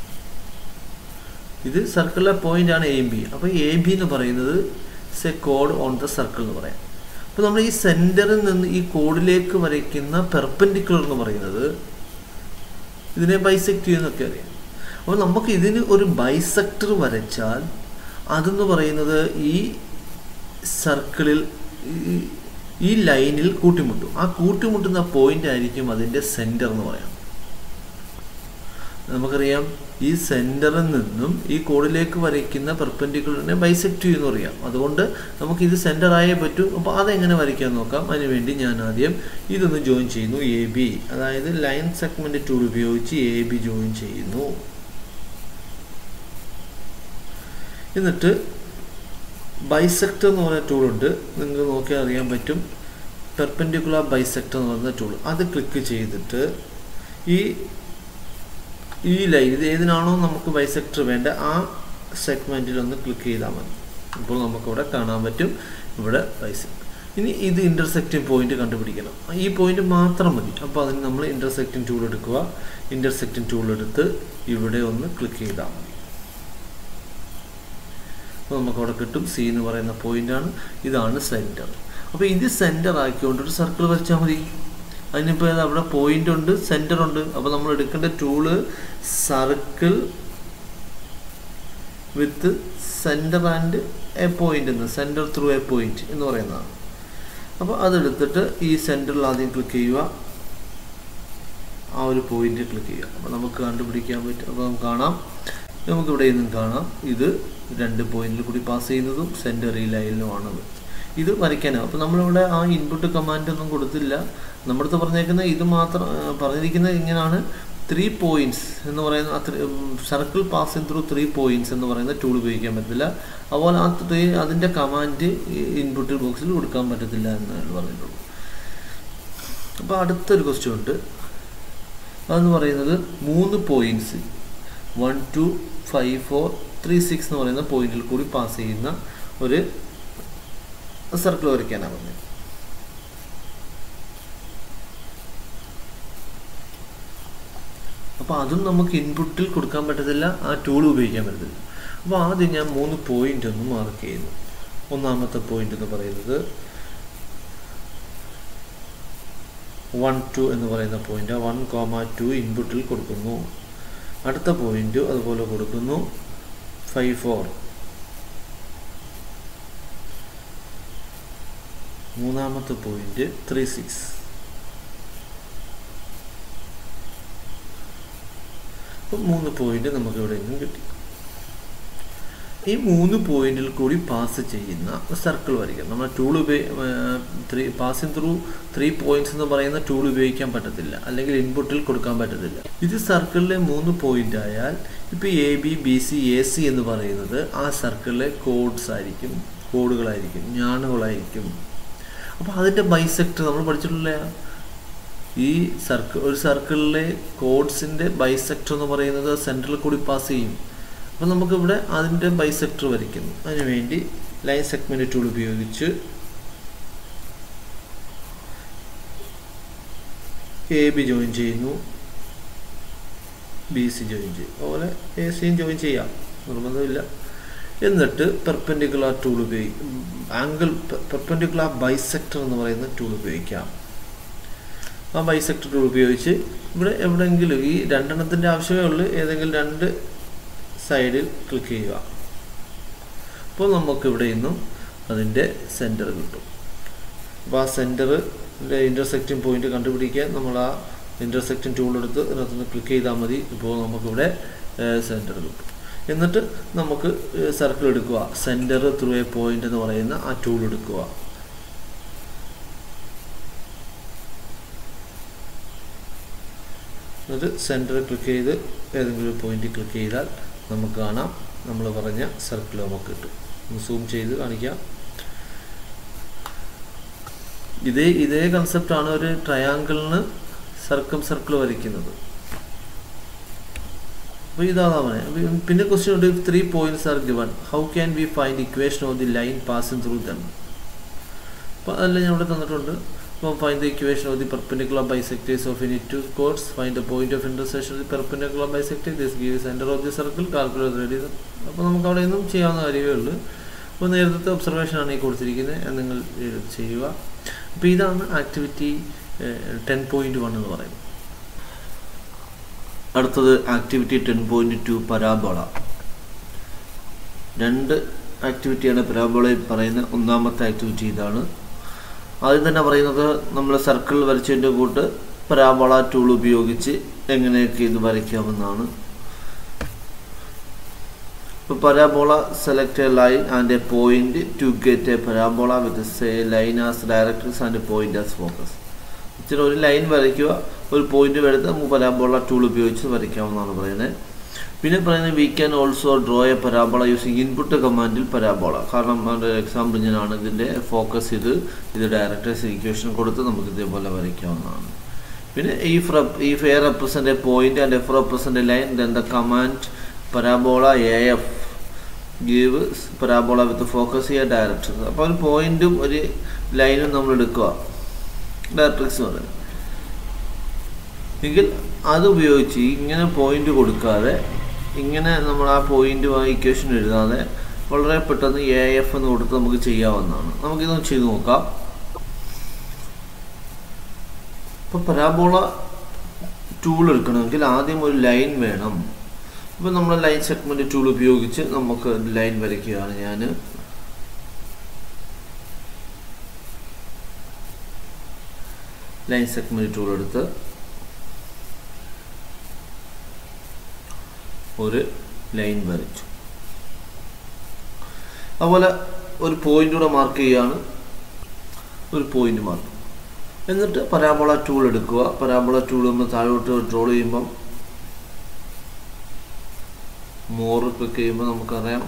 ഇത് സർക്കിളിലെ പോയിന്റ് ആണ് എ ബി അപ്പോൾ എ ബി എന്ന് പറയുന്നത് എ കോഡ് ഓൺ ദ സർക്കിൾ എന്ന് പറയാം അപ്പോൾ നമ്മൾ ഈ സെൻറ്ററിൽ നിന്ന് ഈ കോഡിലേക്ക് വരയ്ക്കുന്ന പെർപെൻഡിക്കുലർ എന്ന് പറയുന്നത് ഇതിനെ ബൈസെക്ട് ചെയ്യുന്നൊക്കെ അറിയാം അപ്പോൾ നമുക്ക് ഇതിന് ഒരു ബൈസെക്ടർ വരച്ചാൽ അതെന്ന് പറയുന്നത് ഈ സർക്കിളിൽ ഈ ലൈനിൽ കൂട്ടിമുട്ടും ആ കൂട്ടിമുട്ടുന്ന പോയിന്റ് ആയിരിക്കും അതിൻ്റെ സെൻറ്റർ എന്ന് പറയാം നമുക്കറിയാം ഈ സെൻറ്ററിൽ നിന്നും ഈ കോഡിലേക്ക് വരയ്ക്കുന്ന പെർപെൻഡിക്കുലറിനെ ബൈസെക്ട് ചെയ്യുമെന്ന് അറിയാം അതുകൊണ്ട് നമുക്ക് ഇത് സെൻറ്റർ ആയേ പറ്റൂ അപ്പോൾ അതെങ്ങനെ വരയ്ക്കാൻ നോക്കാം അതിനുവേണ്ടി ഞാൻ ആദ്യം ഇതൊന്ന് ജോയിൻ ചെയ്യുന്നു എ ബി അതായത് ലൈൻ സെഗ്മെൻറ്റ് ടൂൾ ഉപയോഗിച്ച് എ ബി ജോയിൻ ചെയ്യുന്നു എന്നിട്ട് ബൈസെക്ടർ എന്ന് പറയുന്ന ടൂളുണ്ട് നിങ്ങൾക്ക് നോക്കിയാൽ അറിയാൻ പറ്റും പെർപെൻഡിക്കുലർ ബൈസെക്ടർ എന്ന് പറയുന്ന ടൂൾ അത് ക്ലിക്ക് ചെയ്തിട്ട് ഈ ഈ ലൈൻ ഇത് ഏതിനാണോ നമുക്ക് ബൈസെക്ടർ വേണ്ട ആ സെഗ്മെൻറ്റിൽ ഒന്ന് ക്ലിക്ക് ചെയ്താൽ മതി ഇപ്പോൾ നമുക്കിവിടെ കാണാൻ പറ്റും ഇവിടെ ബൈസെക്ടർ ഇനി ഇത് ഇൻ്റർസെക്റ്റിംഗ് പോയിന്റ് കണ്ടുപിടിക്കണം ഈ പോയിന്റ് മാത്രം മതി അപ്പോൾ അതിന് നമ്മൾ ഇൻ്റർസെക്റ്റിംഗ് ടൂൾ എടുക്കുക ഇൻ്റർസെക്റ്റിംഗ് ടൂൾ എടുത്ത് ഇവിടെ ഒന്ന് ക്ലിക്ക് ചെയ്താൽ മതി അപ്പോൾ നമുക്കവിടെ കിട്ടും സി എന്ന് പറയുന്ന പോയിന്റാണ് ഇതാണ് സെൻറ്റർ അപ്പോൾ ഇത് സെൻറ്റർ ആക്കിക്കൊണ്ട് ഒരു സർക്കിൾ വരച്ചാൽ മതി അതിനിപ്പോൾ അവിടെ പോയിന്റ് ഉണ്ട് സെൻറ്റർ ഉണ്ട് അപ്പോൾ നമ്മൾ എടുക്കേണ്ട tool circle with centre and a point എന്ന് സെൻറ്റർ ത്രൂ എ പോയിന്റ് എന്ന് പറയുന്നതാണ് അപ്പോൾ അതെടുത്തിട്ട് ഈ സെൻറ്ററിൽ ആദ്യം ക്ലിക്ക് ചെയ്യുക ആ ഒരു പോയിന്റ് ക്ലിക്ക് ചെയ്യുക അപ്പോൾ നമുക്ക് കണ്ടുപിടിക്കാൻ പറ്റും അപ്പോൾ നമുക്ക് കാണാം നമുക്ക് ഇവിടെ നിന്നും കാണാം ഇത് രണ്ട് പോയിന്റിൽ കൂടി പാസ് ചെയ്യുന്നതും സെൻറ്റർ ഈ ലൈനിലുമാണത് ഇത് വരയ്ക്കാനാണ് അപ്പോൾ നമ്മളിവിടെ ആ ഇൻപുട്ട് കമാൻഡ് ഒന്നും കൊടുത്തില്ല നമ്മുടെ അടുത്ത് പറഞ്ഞേക്കുന്ന ഇത് മാത്രം പറഞ്ഞിരിക്കുന്നത് ഇങ്ങനെയാണ് ത്രീ പോയിന്റ്സ് എന്ന് പറയുന്ന circle passing through three points എന്ന് പറയുന്ന ടൂൾ ഉപയോഗിക്കാൻ പറ്റില്ല അതുപോലെ ആ ത്രീ അതിൻ്റെ കമാൻഡ് ഇൻപുട്ട് ബോക്സിൽ കൊടുക്കാൻ പറ്റത്തില്ല എന്നാണ് പറഞ്ഞിട്ടുള്ളൂ അപ്പോൾ അടുത്തൊരു ക്വസ്റ്റ്യൻ ഉണ്ട് അതെന്ന് പറയുന്നത് മൂന്ന് points one two five four three six എന്ന് പറയുന്ന പോയിന്റിൽ കൂടി പാസ് ചെയ്യുന്ന ഒരു സർക്കിൾ വരയ്ക്കാനാണ് പറഞ്ഞത് അപ്പോൾ അതും നമുക്ക് ഇൻപുട്ടിൽ കൊടുക്കാൻ പറ്റത്തില്ല ആ ടൂൾ ഉപയോഗിക്കാൻ പറ്റത്തില്ല അപ്പോൾ ആദ്യം ഞാൻ മൂന്ന് പോയിന്റ് ഒന്ന് മാർക്ക് ചെയ്യുന്നു ഒന്നാമത്തെ പോയിന്റ് എന്ന് പറയുന്നത് വൺ ടു എന്ന് പറയുന്ന പോയിന്റ് വൺ കോമ ടു ഇൻപുട്ടിൽ കൊടുക്കുന്നു അടുത്ത പോയിന്റ് അതുപോലെ കൊടുക്കുന്നു ഫൈവ് ഫോർ മൂന്നാമത്തെ പോയിന്റ് ത്രീ സിക്സ് അപ്പം മൂന്ന് പോയിന്റ് നമുക്ക് ഇവിടെ നിന്നും കിട്ടി ഈ മൂന്ന് പോയിന്റിൽ കൂടി പാസ് ചെയ്യുന്ന സർക്കിൾ വരയ്ക്കാം നമ്മൾ ടൂൾ ഉപയോഗ three passing through three points എന്ന് പറയുന്ന ടൂൾ ഉപയോഗിക്കാൻ പറ്റത്തില്ല അല്ലെങ്കിൽ ഇൻപുട്ടിൽ കൊടുക്കാൻ പറ്റത്തില്ല ഇത് സർക്കിളിലെ മൂന്ന് പോയിന്റ് ആയാൽ ഇപ്പോൾ A B B C A C എന്ന് പറയുന്നത് ആ സർക്കിളിലെ കോഡ്സ് ആയിരിക്കും കോഡുകളായിരിക്കും ഞാണുകളായിരിക്കും അപ്പോൾ അതിൻ്റെ ബൈസെക്ടർ നമ്മൾ പഠിച്ചിട്ടില്ല ഈ സർക്കിൾ ഒരു സർക്കിളിലെ കോഡ്സിൻ്റെ ബൈസെക്ടർ എന്ന് പറയുന്നത് സെൻട്രൽ കൂടി പാസ് ചെയ്യും അപ്പോൾ നമുക്കിവിടെ അതിൻ്റെ ബൈസെക്ടർ വരയ്ക്കുന്നു അതിനുവേണ്ടി ലൈൻ സെഗ്മെൻറ്റ് ടൂൾ ഉപയോഗിച്ച് എ ബി ജോയിൻ ചെയ്യുന്നു ബി സി ജോയിൻ ചെയ്യും അതുപോലെ എ സിയും ജോയിൻ ചെയ്യാം നിർബന്ധമില്ല എന്നിട്ട് പെർപെൻഡിക്കുലർ ടൂൾ ഉപയോഗിക്കും ആംഗിൾ പെർപെൻഡിക്കുലർ ബൈസെക്ടർ എന്ന് പറയുന്ന ടൂൾ ഉപയോഗിക്കാം ആ ബൈസെക്ടർ ടൂൾ ഉപയോഗിച്ച് ഇവിടെ എവിടെയെങ്കിലും ഈ രണ്ടെണ്ണത്തിൻ്റെ ആവശ്യമേ ഉള്ളൂ ഏതെങ്കിലും രണ്ട് സൈഡിൽ ക്ലിക്ക് ചെയ്യുക അപ്പോൾ നമുക്ക് ഇവിടെ നിന്നും അതിൻ്റെ സെൻറ്റർ കിട്ടും അപ്പോൾ ആ സെൻറ്റർ ഇൻ്റർസെക്റ്റിംഗ് പോയിന്റ് കണ്ടുപിടിക്കാൻ നമ്മൾ ആ ഇൻ്റർസെക്റ്റിംഗ് ടൂൾ എടുത്ത് അതിനകത്ത് നിന്ന് ക്ലിക്ക് ചെയ്താൽ മതി ഇപ്പോൾ നമുക്കിവിടെ സെൻറ്റർ കിട്ടും എന്നിട്ട് നമുക്ക് സർക്കിൾ എടുക്കുക സെൻറ്റർ ത്രൂ എ പോയിന്റ് എന്ന് പറയുന്ന ആ ടൂൾ എടുക്കുക എന്നിട്ട് സെൻറ്റർ ക്ലിക്ക് ചെയ്ത് ഏതെങ്കിലും പോയിന്റ് ക്ലിക്ക് ചെയ്താൽ നമുക്ക് കാണാം നമ്മൾ പറഞ്ഞ സർക്കിൾ നമുക്ക് കിട്ടും ഒന്ന് സൂം ചെയ്ത് കാണിക്കാം ഇതേ ഇതേ കൺസെപ്റ്റാണ് ഒരു ട്രയാങ്കിളിന് സർക്കം സർക്കിൾ വരയ്ക്കുന്നത് അപ്പോൾ ഇതാണ് അവനെ പിന്നെ ക്വസ്റ്റ്യൻ ഉണ്ട് three points are given how can we find equation of the line passing through them അപ്പോൾ അതെല്ലാം ഞാൻ ഇവിടെ തന്നിട്ടുണ്ട് അപ്പം find the equation of the perpendicular bisectors of any two chords find the point of intersection of the perpendicular bisector this give centre of the circle calculate radius അപ്പോൾ നമുക്ക് അവിടെ നിന്നും ചെയ്യാവുന്ന കാര്യമേ ഉള്ളൂ അപ്പോൾ നേരത്തെ ഒബ്സർവേഷനാണ് ഈ കൊടുത്തിരിക്കുന്നത് നിങ്ങൾ ചെയ്യുക അപ്പോൾ ഇതാണ് ആക്ടിവിറ്റി ടെൻ പോയിൻറ്റ് വൺ എന്ന് പറയുന്നത് അടുത്തത് activity ten point two parabola രണ്ട് ആക്ടിവിറ്റിയാണ് പരാബോളയിൽ പറയുന്ന ഒന്നാമത്തെ ആക്ടിവിറ്റി ഇതാണ് ആദ്യം തന്നെ പറയുന്നത് നമ്മൾ സർക്കിൾ വരച്ചതിൻ്റെ കൂട്ട് പരാബോള ടൂൾ ഉപയോഗിച്ച് എങ്ങനെയൊക്കെ ഇത് വരയ്ക്കാമെന്നാണ് ഇപ്പോൾ parabola select a line and a point to get a parabola with say line as directrix and point as focus ഇച്ചിരി ഒരു ലൈൻ വരയ്ക്കുക ഒരു പോയിന്റ് എടുത്ത് നമുക്ക് പരാബോള ടൂൾ ഉപയോഗിച്ച് വരയ്ക്കാമെന്നാണ് പറയുന്നത് പിന്നെ പറയുന്നത് we can also draw a parabola using input കമാൻഡിൽ പരാബോള കാരണം അതിൻ്റെ എക്സാമ്പിൾ ഞാനാണ് ഇതിൻ്റെ ഫോക്കസ് ഇത് ഇത് ഡയറക്ടേഴ്സ് ഇക്വേഷൻ കൊടുത്ത് നമുക്ക് ഇതേപോലെ വരയ്ക്കാവുന്നതാണ് പിന്നെ if if A represent a point and F represent a line then the command parabola A F give parabola with focus ചെയ്യുക ഡയറക്ടർ അപ്പോൾ ഒരു പോയിന്റും ഒരു ലൈനും നമ്മൾ എടുക്കുക ഡയറക്ട്രിക്സ് പറയുന്നത് എങ്കിൽ അത് ഉപയോഗിച്ച് ഇങ്ങനെ പോയിന്റ് കൊടുക്കാതെ ഇങ്ങനെ നമ്മൾ ആ പോയിന്റ് ഇക്വേഷൻ എഴുതാതെ വളരെ പെട്ടെന്ന് എ എഫ് എന്ന് കൊടുത്ത് നമുക്ക് ചെയ്യാവുന്നതാണ് നമുക്കിതൊന്ന് ചെയ്ത് നോക്കാം ഇപ്പോൾ പരാബോള ടൂൾ എടുക്കണമെങ്കിൽ ആദ്യം ഒരു ലൈൻ വേണം ഇപ്പോൾ നമ്മൾ ലൈൻ സെഗ്മെൻറ്റ് ടൂൾ ഉപയോഗിച്ച് നമുക്ക് ലൈൻ വരയ്ക്കുകയാണ് ഞാൻ ലൈൻ സെഗ്മെൻറ്റ് ടൂൾ എടുത്ത് ഒരു ലൈൻ വരച്ചു അതുപോലെ ഒരു പോയിന്റ് കൂടെ മാർക്ക് ചെയ്യുകയാണ് ഒരു പോയിന്റ് മാർക്ക് എന്നിട്ട് പരാബോള ടൂൾ എടുക്കുക പരാബോള ടൂൾ നമ്മൾ താഴോട്ട് ഡ്രോൾ ചെയ്യുമ്പം മോറ് ക്ലിക്ക് ചെയ്യുമ്പോൾ നമുക്കറിയാം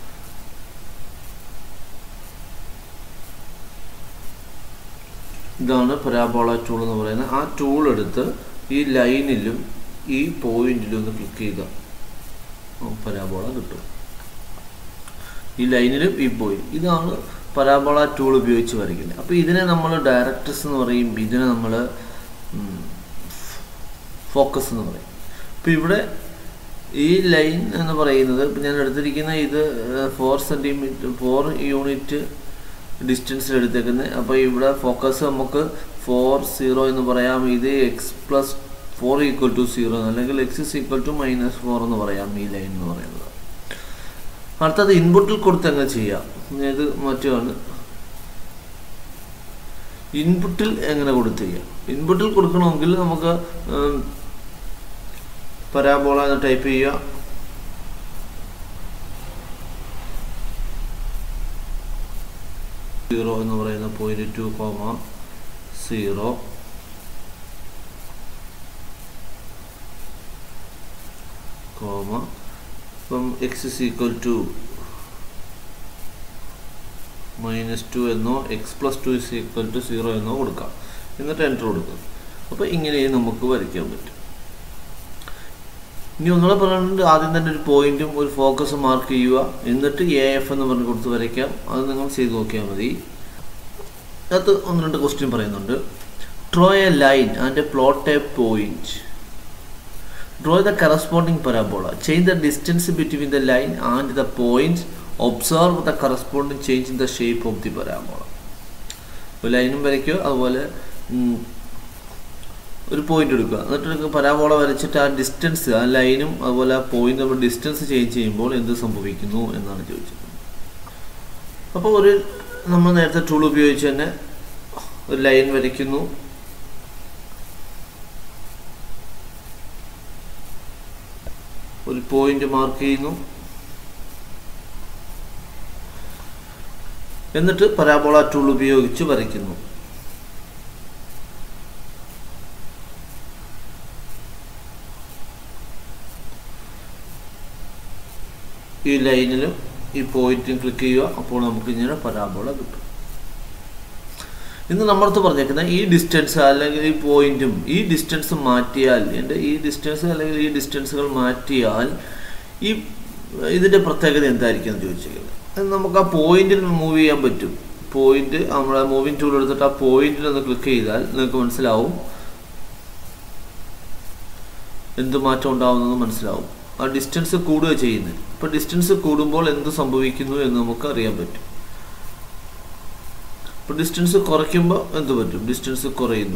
ഇതാണ് പരാബോള ടൂൾ എന്ന് പറയുന്നത് ആ ടൂൾ എടുത്ത് ഈ ലൈനിലും ഈ പോയിന്റിലും ഒന്ന് ക്ലിക്ക് ചെയ്യുക പരാബോള കിട്ടും ഈ ലൈനിലും ഈ പോയിന്റ് ഇതാണ് പരാബോള ടൂൾ ഉപയോഗിച്ച് വരയ്ക്കുന്നത് അപ്പോൾ ഇതിനെ നമ്മൾ ഡയറക്ടർസ് എന്ന് പറയും ഇതിനെ നമ്മൾ ഫോക്കസ് എന്ന് പറയും ഇപ്പം ഇവിടെ ഈ ലൈൻ എന്ന് പറയുന്നത് ഇപ്പം ഞാൻ എടുത്തിരിക്കുന്ന ഇത് ഫോർ സെൻറ്റിമീറ്റർ ഫോർ യൂണിറ്റ് ഡിസ്റ്റൻസിൽ എടുത്തേക്കുന്നത് അപ്പോൾ ഇവിടെ ഫോക്കസ് നമുക്ക് ഫോർ സീറോ എന്ന് പറയാം ഇത് x plus four equal to zero അല്ലെങ്കിൽ x is equal to minus four എന്ന് പറയാം ഈ ലൈൻ എന്ന് പറയുന്നത് അടുത്തത് ഇൻപുട്ടിൽ കൊടുത്ത് എങ്ങനെ ചെയ്യാം ഇത് മറ്റുമാണ് ഇൻപുട്ടിൽ എങ്ങനെ കൊടുത്ത് ചെയ്യാം ഇൻപുട്ടിൽ കൊടുക്കണമെങ്കിൽ നമുക്ക് പരാബോള എന്ന് ടൈപ്പ് ചെയ്യുക സീറോ എന്ന് പറയുന്ന point two comma zero comma ഇപ്പം x is equal to minus two എന്നോ x plus two is equal to zero എന്നോ കൊടുക്കാം എന്നിട്ട് എൻ്റർ കൊടുക്കുക അപ്പോൾ ഇങ്ങനെയും നമുക്ക് വരയ്ക്കാൻ പറ്റും ഇനി ഒന്നുകൂടെ പറയുന്നുണ്ട് ആദ്യം തന്നെ ഒരു പോയിന്റും ഒരു ഫോക്കസും മാർക്ക് ചെയ്യുക എന്നിട്ട് എ എഫ് എന്ന് പറഞ്ഞ് കൊടുത്ത് വരയ്ക്കാം അത് നിങ്ങൾ ചെയ്ത് നോക്കിയാൽ മതി അതിനകത്ത് ഒന്ന് രണ്ട് ക്വസ്റ്റ്യൻ പറയുന്നുണ്ട് draw a line and a plot a point draw the corresponding parabola change the distance between the line and the point observe the corresponding change in the shape of the parabola ഒരു ലൈനും വരയ്ക്കുക അതുപോലെ ഒരു പോയിന്റ് എടുക്കുക എന്നിട്ട് പരാബോള വരച്ചിട്ട് ആ ഡിസ്റ്റൻസ് ആ ലൈനും അതുപോലെ ആ പോയിന്റ് നമ്മൾ ഡിസ്റ്റൻസ് ചേഞ്ച് ചെയ്യുമ്പോൾ എന്ത് സംഭവിക്കുന്നു എന്നാണ് ചോദിച്ചത് അപ്പോൾ ഒരു നമ്മൾ നേരത്തെ ടൂൾ ഉപയോഗിച്ച് തന്നെ ഒരു ലൈൻ വരയ്ക്കുന്നു ഒരു പോയിന്റ് മാർക്ക് ചെയ്യുന്നു എന്നിട്ട് പരാബോള ടൂൾ ഉപയോഗിച്ച് വരയ്ക്കുന്നു ഈ ലൈനിലും ഈ പോയിന്റും ക്ലിക്ക് ചെയ്യുക അപ്പോൾ നമുക്ക് ഇങ്ങനെ പരാബോള കിട്ടും ഇന്ന് നമ്മളടുത്ത് പറഞ്ഞേക്കുന്ന ഈ ഡിസ്റ്റൻസ് അല്ലെങ്കിൽ ഈ പോയിന്റും ഈ ഡിസ്റ്റൻസ് മാറ്റിയാൽ എൻ്റെ ഈ ഡിസ്റ്റൻസ് അല്ലെങ്കിൽ ഈ ഡിസ്റ്റൻസുകൾ മാറ്റിയാൽ ഈ ഇതിൻ്റെ പ്രത്യേകത എന്തായിരിക്കും എന്ന് ചോദിച്ചിരിക്കുന്നത് നമുക്ക് ആ പോയിന്റിൽ മൂവ് ചെയ്യാൻ പറ്റും പോയിന്റ് നമ്മുടെ മൂവിങ് ടൂൾ എടുത്തിട്ട് ആ പോയിന്റിൽ ഒന്ന് ക്ലിക്ക് ചെയ്താൽ നിങ്ങൾക്ക് മനസ്സിലാവും എന്ത് മാറ്റം ഉണ്ടാവുന്നതെന്ന് മനസ്സിലാവും ആ ഡിസ്റ്റൻസ് കൂടുക ചെയ്യുന്നത് ഇപ്പോൾ ഡിസ്റ്റൻസ് കൂടുമ്പോൾ എന്ത് സംഭവിക്കുന്നു എന്ന് നമുക്ക് അറിയാൻ പറ്റും ഇപ്പോൾ ഡിസ്റ്റൻസ് കുറയ്ക്കുമ്പോൾ എന്ത് പറ്റും ഡിസ്റ്റൻസ് കുറയുന്നു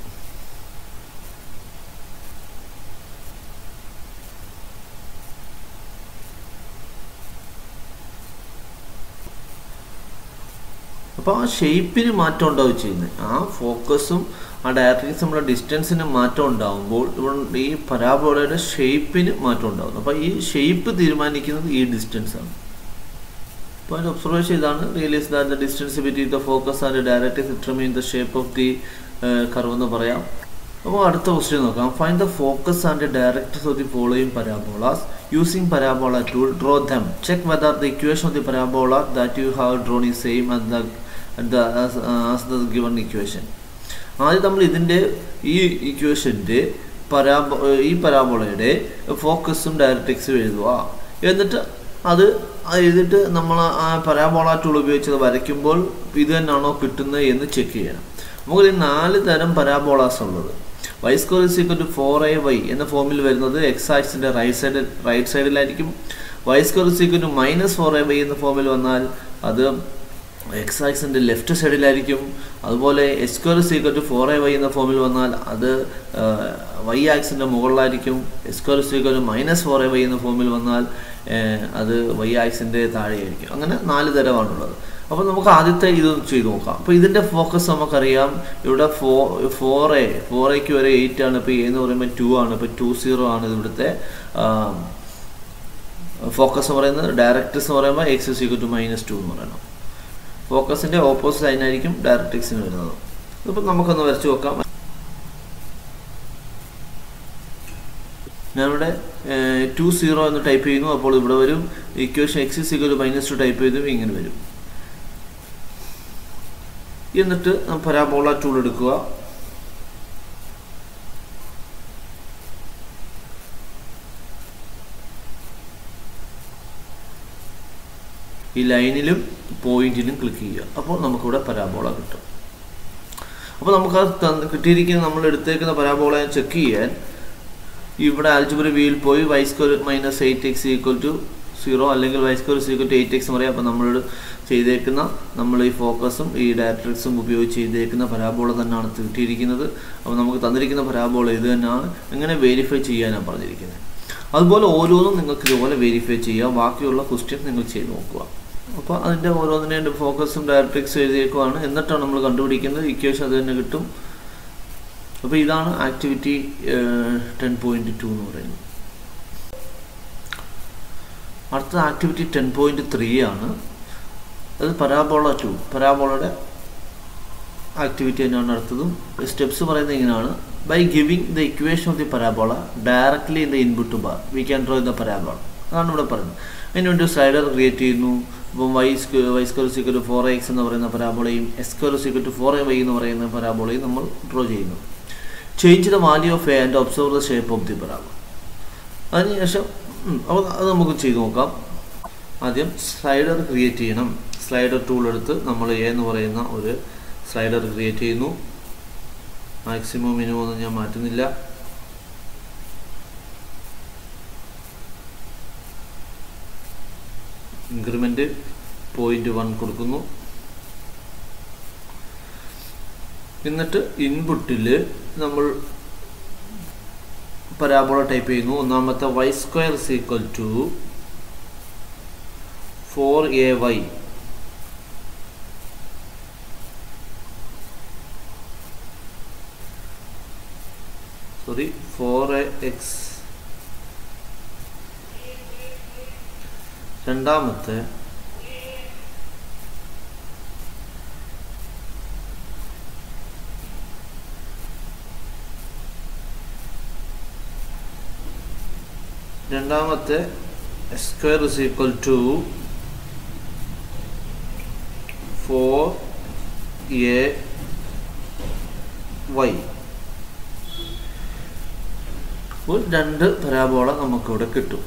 അപ്പോൾ ആ ഷേപ്പിന് മാറ്റം ഉണ്ടാവും ചെയ്യുന്നത് ആ ഫോക്കസും ആ ഡയറക്ട്രിക്സ് നമ്മുടെ ഡിസ്റ്റൻസിന് മാറ്റം ഉണ്ടാകുമ്പോൾ ഇവിടെ ഈ പരാബോളയുടെ ഷേപ്പിന് മാറ്റം ഉണ്ടാകുന്നു അപ്പോൾ ഈ ഷേപ്പ് തീരുമാനിക്കുന്നത് ഈ ഡിസ്റ്റൻസ് ആണ് അപ്പോൾ അതിൻ്റെ ഒബ്സർവേഷൻ ഇതാണ് realise that the distance between the focus and directrix determine the shape of the curve എന്ന് പറയാം അപ്പോൾ അടുത്ത ക്വസ്റ്റ്യൻ നോക്കാം find the focus and directrix of the following parabolas using parabola tool draw them check whether the equation of the parabola that you have drawn is same as the as the given equation ആദ്യം നമ്മൾ ഇതിൻ്റെ ഈ ഇക്വേഷൻ്റെ പരാബോ ഈ പരാബോളയുടെ ഫോക്കസും ഡയറക്ട്രിക്സും എഴുതുക എന്നിട്ട് അത് എഴുതിയിട്ട് നമ്മൾ ആ പരാബോള ടൂൾ ഉപയോഗിച്ച് വരയ്ക്കുമ്പോൾ ഇത് തന്നെയാണോ കിട്ടുന്നത് എന്ന് ചെക്ക് ചെയ്യണം നമുക്ക് ഈ നാല് തരം പരാബോളാസ് ഉള്ളത് y square is equal to four a y എന്ന ഫോമിൽ വരുന്നത് എക്സ് ആക്സിൻ്റെ റൈറ്റ് സൈഡ് റൈറ്റ് സൈഡിലായിരിക്കും y square is equal to minus four a y എന്ന ഫോമിൽ വന്നാൽ അത് എക്സ് ആക്സിൻ്റെ ലെഫ്റ്റ് സൈഡിലായിരിക്കും അതുപോലെ x square equal to four a y എന്ന ഫോമിൽ വന്നാൽ അത് വൈ ആക്സിൻ്റെ മുകളിലായിരിക്കും x square equal to minus four a y എന്ന ഫോമിൽ വന്നാൽ അത് വൈ ആക്സിൻ്റെ താഴെയായിരിക്കും അങ്ങനെ നാല് തരമാണുള്ളത് അപ്പോൾ നമുക്ക് ആദ്യത്തെ ഇത് ചെയ്ത് നോക്കാം അപ്പോൾ ഇതിൻ്റെ ഫോക്കസ് നമുക്കറിയാം ഇവിടെ ഫോ ഫോർ എ ഫോർ എക്ക് വരെ എയ്റ്റ് ആണ് ഇപ്പോൾ എ എന്ന് പറയുമ്പോൾ ടു ആണ് ഇപ്പോൾ ടു സീറോ ആണ് ഇവിടുത്തെ ഫോക്കസ് എന്ന് പറയുന്നത് ഡയറക്ടേഴ്സ് എന്ന് പറയുമ്പോൾ x is equal to minus two എന്ന് പറയണം ഫോക്കസിൻ്റെ ഓപ്പോസിറ്റ് ആയിരിക്കും ഡയറക്ട്രിക്സിന് വരുന്നത് ഇതിപ്പോൾ നമുക്കൊന്ന് വരച്ച് നോക്കാം ഞാനിവിടെ ടു സീറോ എന്ന് ടൈപ്പ് ചെയ്യുന്നു അപ്പോൾ ഇവിടെ വരും equation x is equal minus two type ചെയ്തു ഇങ്ങനെ വരും എന്നിട്ട് പരാബോള ടൂൾ എടുക്കുക ഈ ലൈനിലും പോയിന്റിലും ക്ലിക്ക് ചെയ്യുക അപ്പോൾ നമുക്കിവിടെ പരാബോള കിട്ടും അപ്പോൾ നമുക്ക് കിട്ടിയിരിക്കുന്ന നമ്മൾ എടുത്തേക്കുന്ന പരാബോള ചെക്ക് ചെയ്യാൻ ഇവിടെ ആൽജിബ്ര വിയിൽ പോയി y square minus eight x equal to zero അല്ലെങ്കിൽ y square equal to eight x പറയാം അപ്പോൾ നമ്മളോട് ചെയ്തേക്കുന്ന നമ്മൾ ഈ ഫോക്കസും ഈ ഡയറക്ട്രിക്സും ഉപയോഗിച്ച് ചെയ്തേക്കുന്ന പരാബോള തന്നെയാണ് കിട്ടിയിരിക്കുന്നത് അപ്പോൾ നമുക്ക് തന്നിരിക്കുന്ന പരാബോള ഇത് തന്നെയാണ് എങ്ങനെ വെരിഫൈ ചെയ്യാനാണ് പറഞ്ഞിരിക്കുന്നത് അതുപോലെ ഓരോന്നും നിങ്ങൾക്ക് ഇതുപോലെ വെരിഫൈ ചെയ്യുക ബാക്കിയുള്ള ക്വസ്റ്റ്യൻ നിങ്ങൾ ചെയ്ത് നോക്കുക അപ്പോൾ അതിൻ്റെ ഓരോന്നിൻ്റെ ഫോക്കസും ഡയറക്ട്രിക്സും എഴുതിയേക്കുവാണ് എന്നിട്ടാണ് നമ്മൾ കണ്ടുപിടിക്കുന്നത് ഇക്വേഷൻ അത് തന്നെ കിട്ടും അപ്പോൾ ഇതാണ് ആക്ടിവിറ്റി ടെൻ പോയിൻറ്റ് ടു എന്ന് പറയുന്നത് അടുത്ത ആക്ടിവിറ്റി ടെൻ പോയിൻറ്റ് ത്രീ ആണ് അത് പരാബോള ടു പരാബോളയുടെ ആക്ടിവിറ്റി തന്നെയാണ് അടുത്തതും സ്റ്റെപ്സ് പറയുന്നത് ഇങ്ങനെയാണ് by giving the equation of the parabola directly in the input bar we can draw the parabola അതാണ് ഇവിടെ പറയുന്നത് അതിന് വേണ്ടി സ്ലൈഡർ ക്രിയേറ്റ് ചെയ്യുന്നു ഇപ്പം y square y square is equal to four x എന്ന് പറയുന്ന പരാബോളയും x square is equal to four a y എന്ന് പറയുന്ന പരാബോളയും നമ്മൾ ഡ്രോ ചെയ്യുന്നു change the value of a and observe the shape of the parabola അതിനുശേഷം അപ്പോൾ അത് നമുക്ക് ചെയ്ത് നോക്കാം ആദ്യം സ്ലൈഡർ ക്രിയേറ്റ് ചെയ്യണം സ്ലൈഡർ ടൂൾ എടുത്ത് നമ്മൾ എ എന്ന് പറയുന്ന ഒരു സ്ലൈഡർ ക്രിയേറ്റ് ചെയ്യുന്നു മാക്സിമം മിനിമം ഒന്നും ഞാൻ മാറ്റുന്നില്ല ഇൻക്രിമെൻ്റ് പോയിൻ്റ് വൺ കൊടുക്കുന്നു എന്നിട്ട് ഇൻപുട്ടിൽ നമ്മൾ പരാബോള ടൈപ്പ് ചെയ്യുന്നു ഒന്നാമത്തെ y square equal to four a y sorry four a x രണ്ടാമത്തെ രണ്ടാമത്തെ square is equal to four a y അപ്പോൾ രണ്ട് പരാബോള നമുക്കിവിടെ കിട്ടും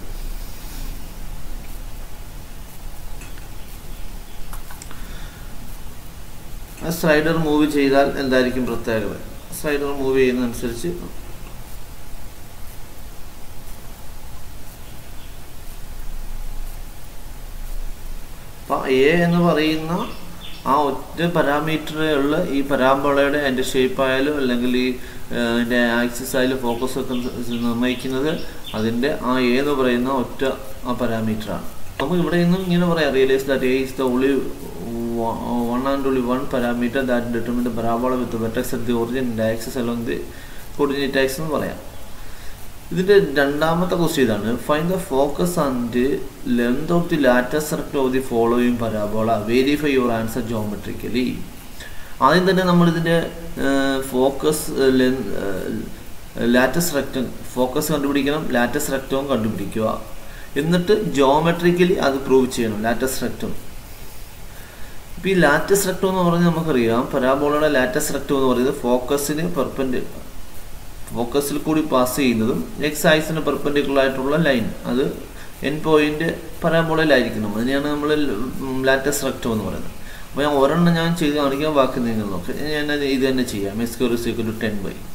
ആ സ്ലൈഡർ മൂവ് ചെയ്താൽ എന്തായിരിക്കും പ്രത്യേകത സ്ലൈഡർ മൂവ് ചെയ്യുന്നതനുസരിച്ച് അപ്പം എ എന്ന് പറയുന്ന ആ ഒറ്റ പാരാമീറ്ററുള്ള ഈ പരാബോളയുടെ അതിൻ്റെ ഷേപ്പ് ആയാലും അല്ലെങ്കിൽ ഈ അതിൻ്റെ ആക്സിസ് ആയാലും ഫോക്കസ് ഒക്കെ നിർണ്ണയിക്കുന്നത് അതിൻ്റെ ആ എ എന്ന് പറയുന്ന ഒറ്റ ആ പാരാമീറ്ററാണ് നമുക്ക് ഇവിടെ നിന്നും ഇങ്ങനെ പറയാം realise that a is the only one and only one parameter that determine the parabola with vertex at the origin and axis along the coordinate axis എന്ന് പറയാം ഇതിന്റെ രണ്ടാമത്തെ ക്വസ്റ്റ്യൻ ഇതാണ് find the focus and length of the latter circle of the following parabola verify your answer geometrically ആദ്യം തന്നെ നമ്മൾ ഇതിന്റെ ഫോക്കസ് ലാറ്റസ് റെക്റ്റം ഫോക്കസ് കണ്ടുപിടിക്കണം ലാറ്റസ് റെക്റ്റവും കണ്ടുപിടിക്കുക എന്നിട്ട് ജോമെട്രിക്കലി അത് പ്രൂവ് ചെയ്യണം ലാറ്റസ് റെക്റ്റം ഇപ്പം ഈ ലാറ്റസ് റെക്റ്റം എന്ന് പറഞ്ഞാൽ നമുക്കറിയാം പരാബോളയുടെ ലാറ്റസ് റെക്റ്റം എന്ന് പറയുന്നത് ഫോക്കസിന് പെർപെൻഡ് ഫോക്കസിൽ കൂടി പാസ് ചെയ്യുന്നതും എക്സ് ആക്സിന് പെർപെൻഡിക്കുലർ ആയിട്ടുള്ള ലൈൻ അത് എൻ പോയിന്റ് പരാബോളയിലായിരിക്കണം അതിനെയാണ് നമ്മൾ ലാറ്റസ് റെക്റ്റം എന്ന് പറയുന്നത് അപ്പോൾ ഞാൻ ഒരെണ്ണം ഞാൻ ചെയ്ത് കാണിക്കാൻ ബാക്കി നിങ്ങൾ നോക്കാം ഞാൻ ഇത് തന്നെ ചെയ്യാം x square is equal to ten y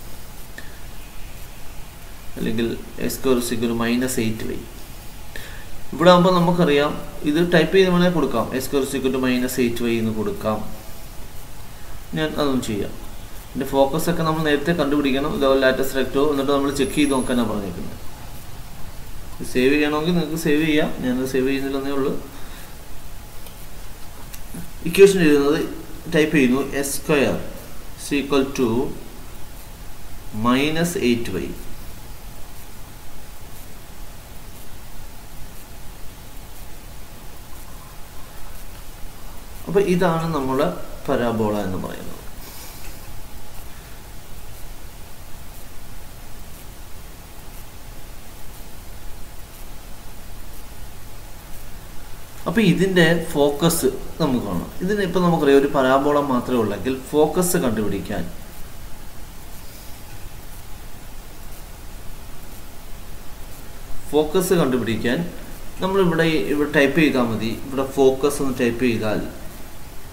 അല്ലെങ്കിൽ x square is equal minus eight y ഇവിടെ ആകുമ്പോൾ നമുക്കറിയാം ഇത് ടൈപ്പ് ചെയ്ത് വേണേൽ കൊടുക്കാം x square is equal to minus eight y എന്ന് കൊടുക്കാം ഞാൻ അതൊന്നും ചെയ്യാം ഇതിൻ്റെ ഫോക്കസ് ഒക്കെ നമ്മൾ നേരത്തെ കണ്ടുപിടിക്കണം ഇതേപോലെ ലാറ്റസ് റെക്റ്റോ എന്നിട്ട് നമ്മൾ ചെക്ക് ചെയ്ത് നോക്കാനാണ് പറഞ്ഞേക്കുന്നത് സേവ് ചെയ്യണമെങ്കിൽ നിങ്ങൾക്ക് സേവ് ചെയ്യാം ഞാനത് സേവ് ചെയ്യുന്നില്ലെന്നേ ഉള്ളൂ ഇക്വേഷൻ എഴുതുന്നത് ടൈപ്പ് ചെയ്യുന്നു x square equal to minus eight y അപ്പോൾ ഇതാണ് നമ്മുടെ പരാബോള എന്ന് പറയുന്നത് അപ്പോൾ ഇതിൻ്റെ ഫോക്കസ് നമുക്ക് കാണാം ഇതിന് ഇപ്പം നമുക്കറിയാം ഒരു പരാബോള മാത്രമേ ഉള്ളെങ്കിൽ ഫോക്കസ് കണ്ടുപിടിക്കാൻ ഫോക്കസ് കണ്ടുപിടിക്കാൻ നമ്മളിവിടെ ഇവിടെ ടൈപ്പ് ചെയ്താൽ മതി ഇവിടെ ഫോക്കസ് എന്ന് ടൈപ്പ് ചെയ്താൽ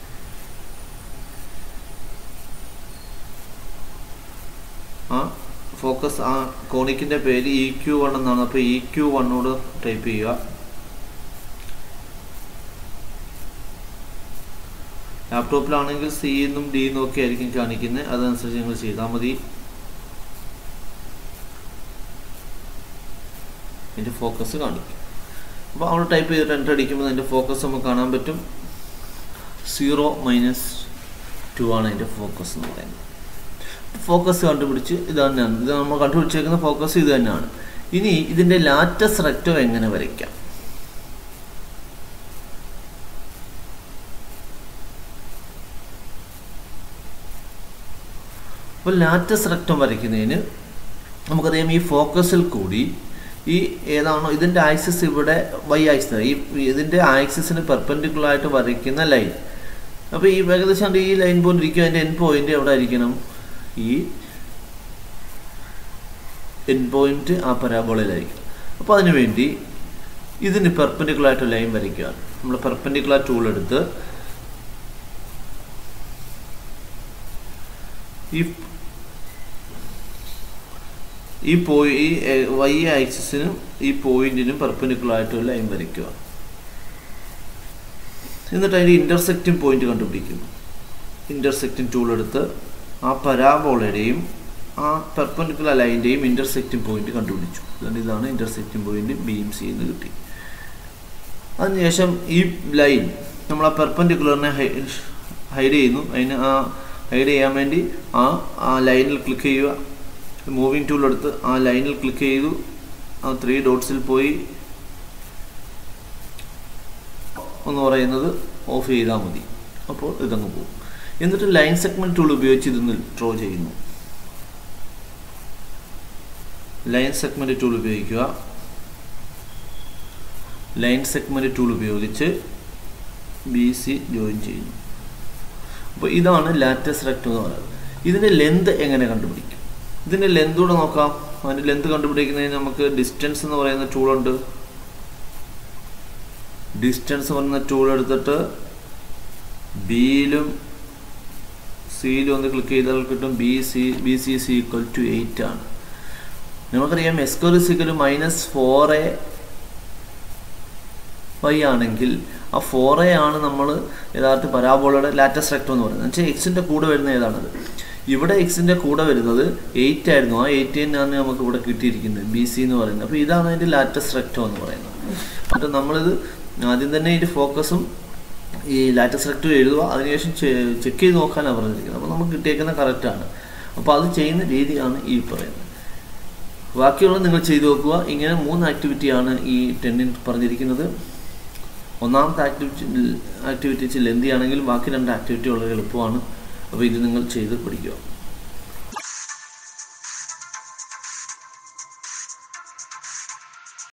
ആ ഫോക്കസ് ആ കോണിക്കിൻ്റെ പേര് ഇ ക്യു വൺ എന്നാണ് അപ്പോൾ ഇ ക്യു വണ്ണോട് ടൈപ്പ് ചെയ്യുക ലാപ്ടോപ്പിലാണെങ്കിൽ സി എന്നും ഡി എന്നും ഒക്കെ ആയിരിക്കും കാണിക്കുന്നത് അതനുസരിച്ച് നിങ്ങൾ ചെയ്താൽ മതി ഇതിൻ്റെ ഫോക്കസ് കാണിക്കും അപ്പോൾ അവിടെ ടൈപ്പ് ചെയ്തിട്ട് എൻ്റർ അടിക്കുമ്പോൾ അതിൻ്റെ ഫോക്കസ് നമുക്ക് കാണാൻ പറ്റും സീറോ മൈനസ് ടു ആണ് അതിൻ്റെ ഫോക്കസ് എന്ന് പറയുന്നത് ഫോക്കസ് കണ്ടുപിടിച്ച് ഇത് തന്നെയാണ് ഇത് നമ്മൾ കണ്ടുപിടിച്ചേക്കുന്ന ഫോക്കസ് ഇത് തന്നെയാണ് ഇനി ഇതിൻ്റെ ലാറ്റസ് റെക്റ്റോ എങ്ങനെ വരയ്ക്കാം അപ്പോൾ ലാറ്റസ് റെക്റ്റം വരയ്ക്കുന്നതിന് നമുക്കറിയാം ഈ ഫോക്കസിൽ കൂടി ഈ ഏതാണോ ഇതിൻ്റെ ആക്സിസ് ഇവിടെ വൈ ആക്സിസ് ഈ ഇതിൻ്റെ ആക്സിസിന് പെർപെൻഡിക്കുലർ ആയിട്ട് വരയ്ക്കുന്ന ലൈൻ അപ്പോൾ ഈ ഏകദേശം ഈ ലൈൻ പോലെ ഇരിക്കും അതിൻ്റെ എൻ പോയിന്റ് എവിടെ ആയിരിക്കണം ഈ എൻ പോയിന്റ് ആ പരാബോളയിലായിരിക്കും അപ്പോൾ അതിനു വേണ്ടി ഇതിന് പെർപെൻഡിക്കുലർ ആയിട്ട് ലൈൻ വരയ്ക്കുകയാണ് നമ്മൾ പെർപെൻഡിക്കുലർ ടൂൾ എടുത്ത് ഈ ഈ പോയി ഈ വൈ ആക്സിസിനും ഈ പോയിന്റിനും പെർപെൻഡിക്കുലർ ആയിട്ട് ലൈൻ വരയ്ക്കുക എന്നിട്ട് അതിൻ്റെ ഇൻ്റർസെക്റ്റിംഗ് പോയിന്റ് കണ്ടുപിടിക്കുന്നു ഇൻ്റർസെക്റ്റിംഗ് ടൂൾ എടുത്ത് ആ പരാബോളയുടെയും ആ പെർപെൻഡിക്കുലർ ലൈൻ്റെയും ഇൻ്റർസെക്റ്റിംഗ് പോയിന്റ് കണ്ടുപിടിച്ചു അതുകൊണ്ട് ഇതാണ് ഇൻ്റർസെക്റ്റിംഗ് പോയിന്റ് ബിയും സി എന്ന് കിട്ടി അതിനുശേഷം ഈ ലൈൻ നമ്മൾ ആ പെർപെൻഡിക്കുലറിനെ ഹൈഡ് ചെയ്യുന്നു അതിന് ആ ഹൈഡ് ചെയ്യാൻ വേണ്ടി ആ ആ ലൈനിൽ ക്ലിക്ക് ചെയ്യുക മൂവിങ് ടൂൾ എടുത്ത് ആ ലൈനിൽ ക്ലിക്ക് ചെയ്തു ആ ത്രീ ഡോട്ട്സിൽ പോയി എന്ന് പറയുന്നത് ഓഫ് ചെയ്താൽ മതി അപ്പോൾ ഇതങ്ങ് പോകും എന്നിട്ട് ലൈൻ സെഗ്മെന്റ് ടൂൾ ഉപയോഗിച്ച് ഇതൊന്ന് ഡ്രോ ചെയ്യുന്നു ലൈൻ സെഗ്മെന്റ് ടൂൾ ഉപയോഗിക്കുക ലൈൻ സെഗ്മെന്റ് ടൂൾ ഉപയോഗിച്ച് ബി സി ജോയിൻ ചെയ്യുന്നു അപ്പോൾ ഇതാണ് ലാറ്റസ് റെക്റ്റ് എന്ന് പറയുന്നത് ഇതിൻ്റെ ലെന്ത് എങ്ങനെ കണ്ടുപിടിക്കും ഇതിൻ്റെ ലെന്ത് കൂടെ നോക്കാം അതിൻ്റെ ലെന്ത് കണ്ടുപിടിക്കുന്നതിന് നമുക്ക് ഡിസ്റ്റൻസ് എന്ന് പറയുന്ന ടൂളുണ്ട് ഡിസ്റ്റൻസ് പറയുന്ന ടൂൾ എടുത്തിട്ട് ബിയിലും സിയിലും ഒന്ന് ക്ലിക്ക് ചെയ്താൽ കിട്ടും B C B C C equal to eight ആണ് നമുക്കറിയാം x square is equal minus four a y ആണെങ്കിൽ ആ ഫോർ എ ആണ് നമ്മൾ യഥാർത്ഥ പരാബോളയുടെ ലാറ്റസ് റെക്ടം എന്ന് പറയുന്നത് വെച്ചാൽ എക്സിൻ്റെ കൂടെ വരുന്ന ഏതാണത് ഇവിടെ എക്സിൻ്റെ കൂടെ വരുന്നത് എയ്റ്റ് ആയിരുന്നു ആ എയ്റ്റ് തന്നെയാണ് നമുക്ക് ഇവിടെ കിട്ടിയിരിക്കുന്നത് ബി സി എന്ന് പറയുന്നത് അപ്പോൾ ഇതാണ് അതിൻ്റെ ലാറ്റസ് റെക്ടം എന്ന് പറയുന്നത് അപ്പോൾ നമ്മളിത് ആദ്യം തന്നെ ഇതിൻ്റെ ഫോക്കസും ഈ ലാറ്റസ് റെക്ടം എഴുതുക അതിനുശേഷം ചെക്ക് ചെയ്ത് നോക്കാനാണ് പറഞ്ഞിരിക്കുന്നത് അപ്പോൾ നമുക്ക് കിട്ടിയേക്കുന്ന കറക്റ്റാണ് അപ്പോൾ അത് ചെയ്യുന്ന രീതിയാണ് ഈ പറയുന്നത് ബാക്കിയുള്ളത് നിങ്ങൾ ചെയ്തു നോക്കുക ഇങ്ങനെ മൂന്ന് ആക്ടിവിറ്റിയാണ് ഈ ടെന്നിൽ പറഞ്ഞിരിക്കുന്നത് ഒന്നാമത്തെ ആക്ടിവിറ്റി ആക്ടിവിറ്റീസ് ലെന്തി ആണെങ്കിലും ബാക്കി രണ്ട് ആക്ടിവിറ്റി വളരെ എളുപ്പമാണ് അപ്പോൾ ഇത് നിങ്ങൾ ചെയ്ത് പഠിക്കുക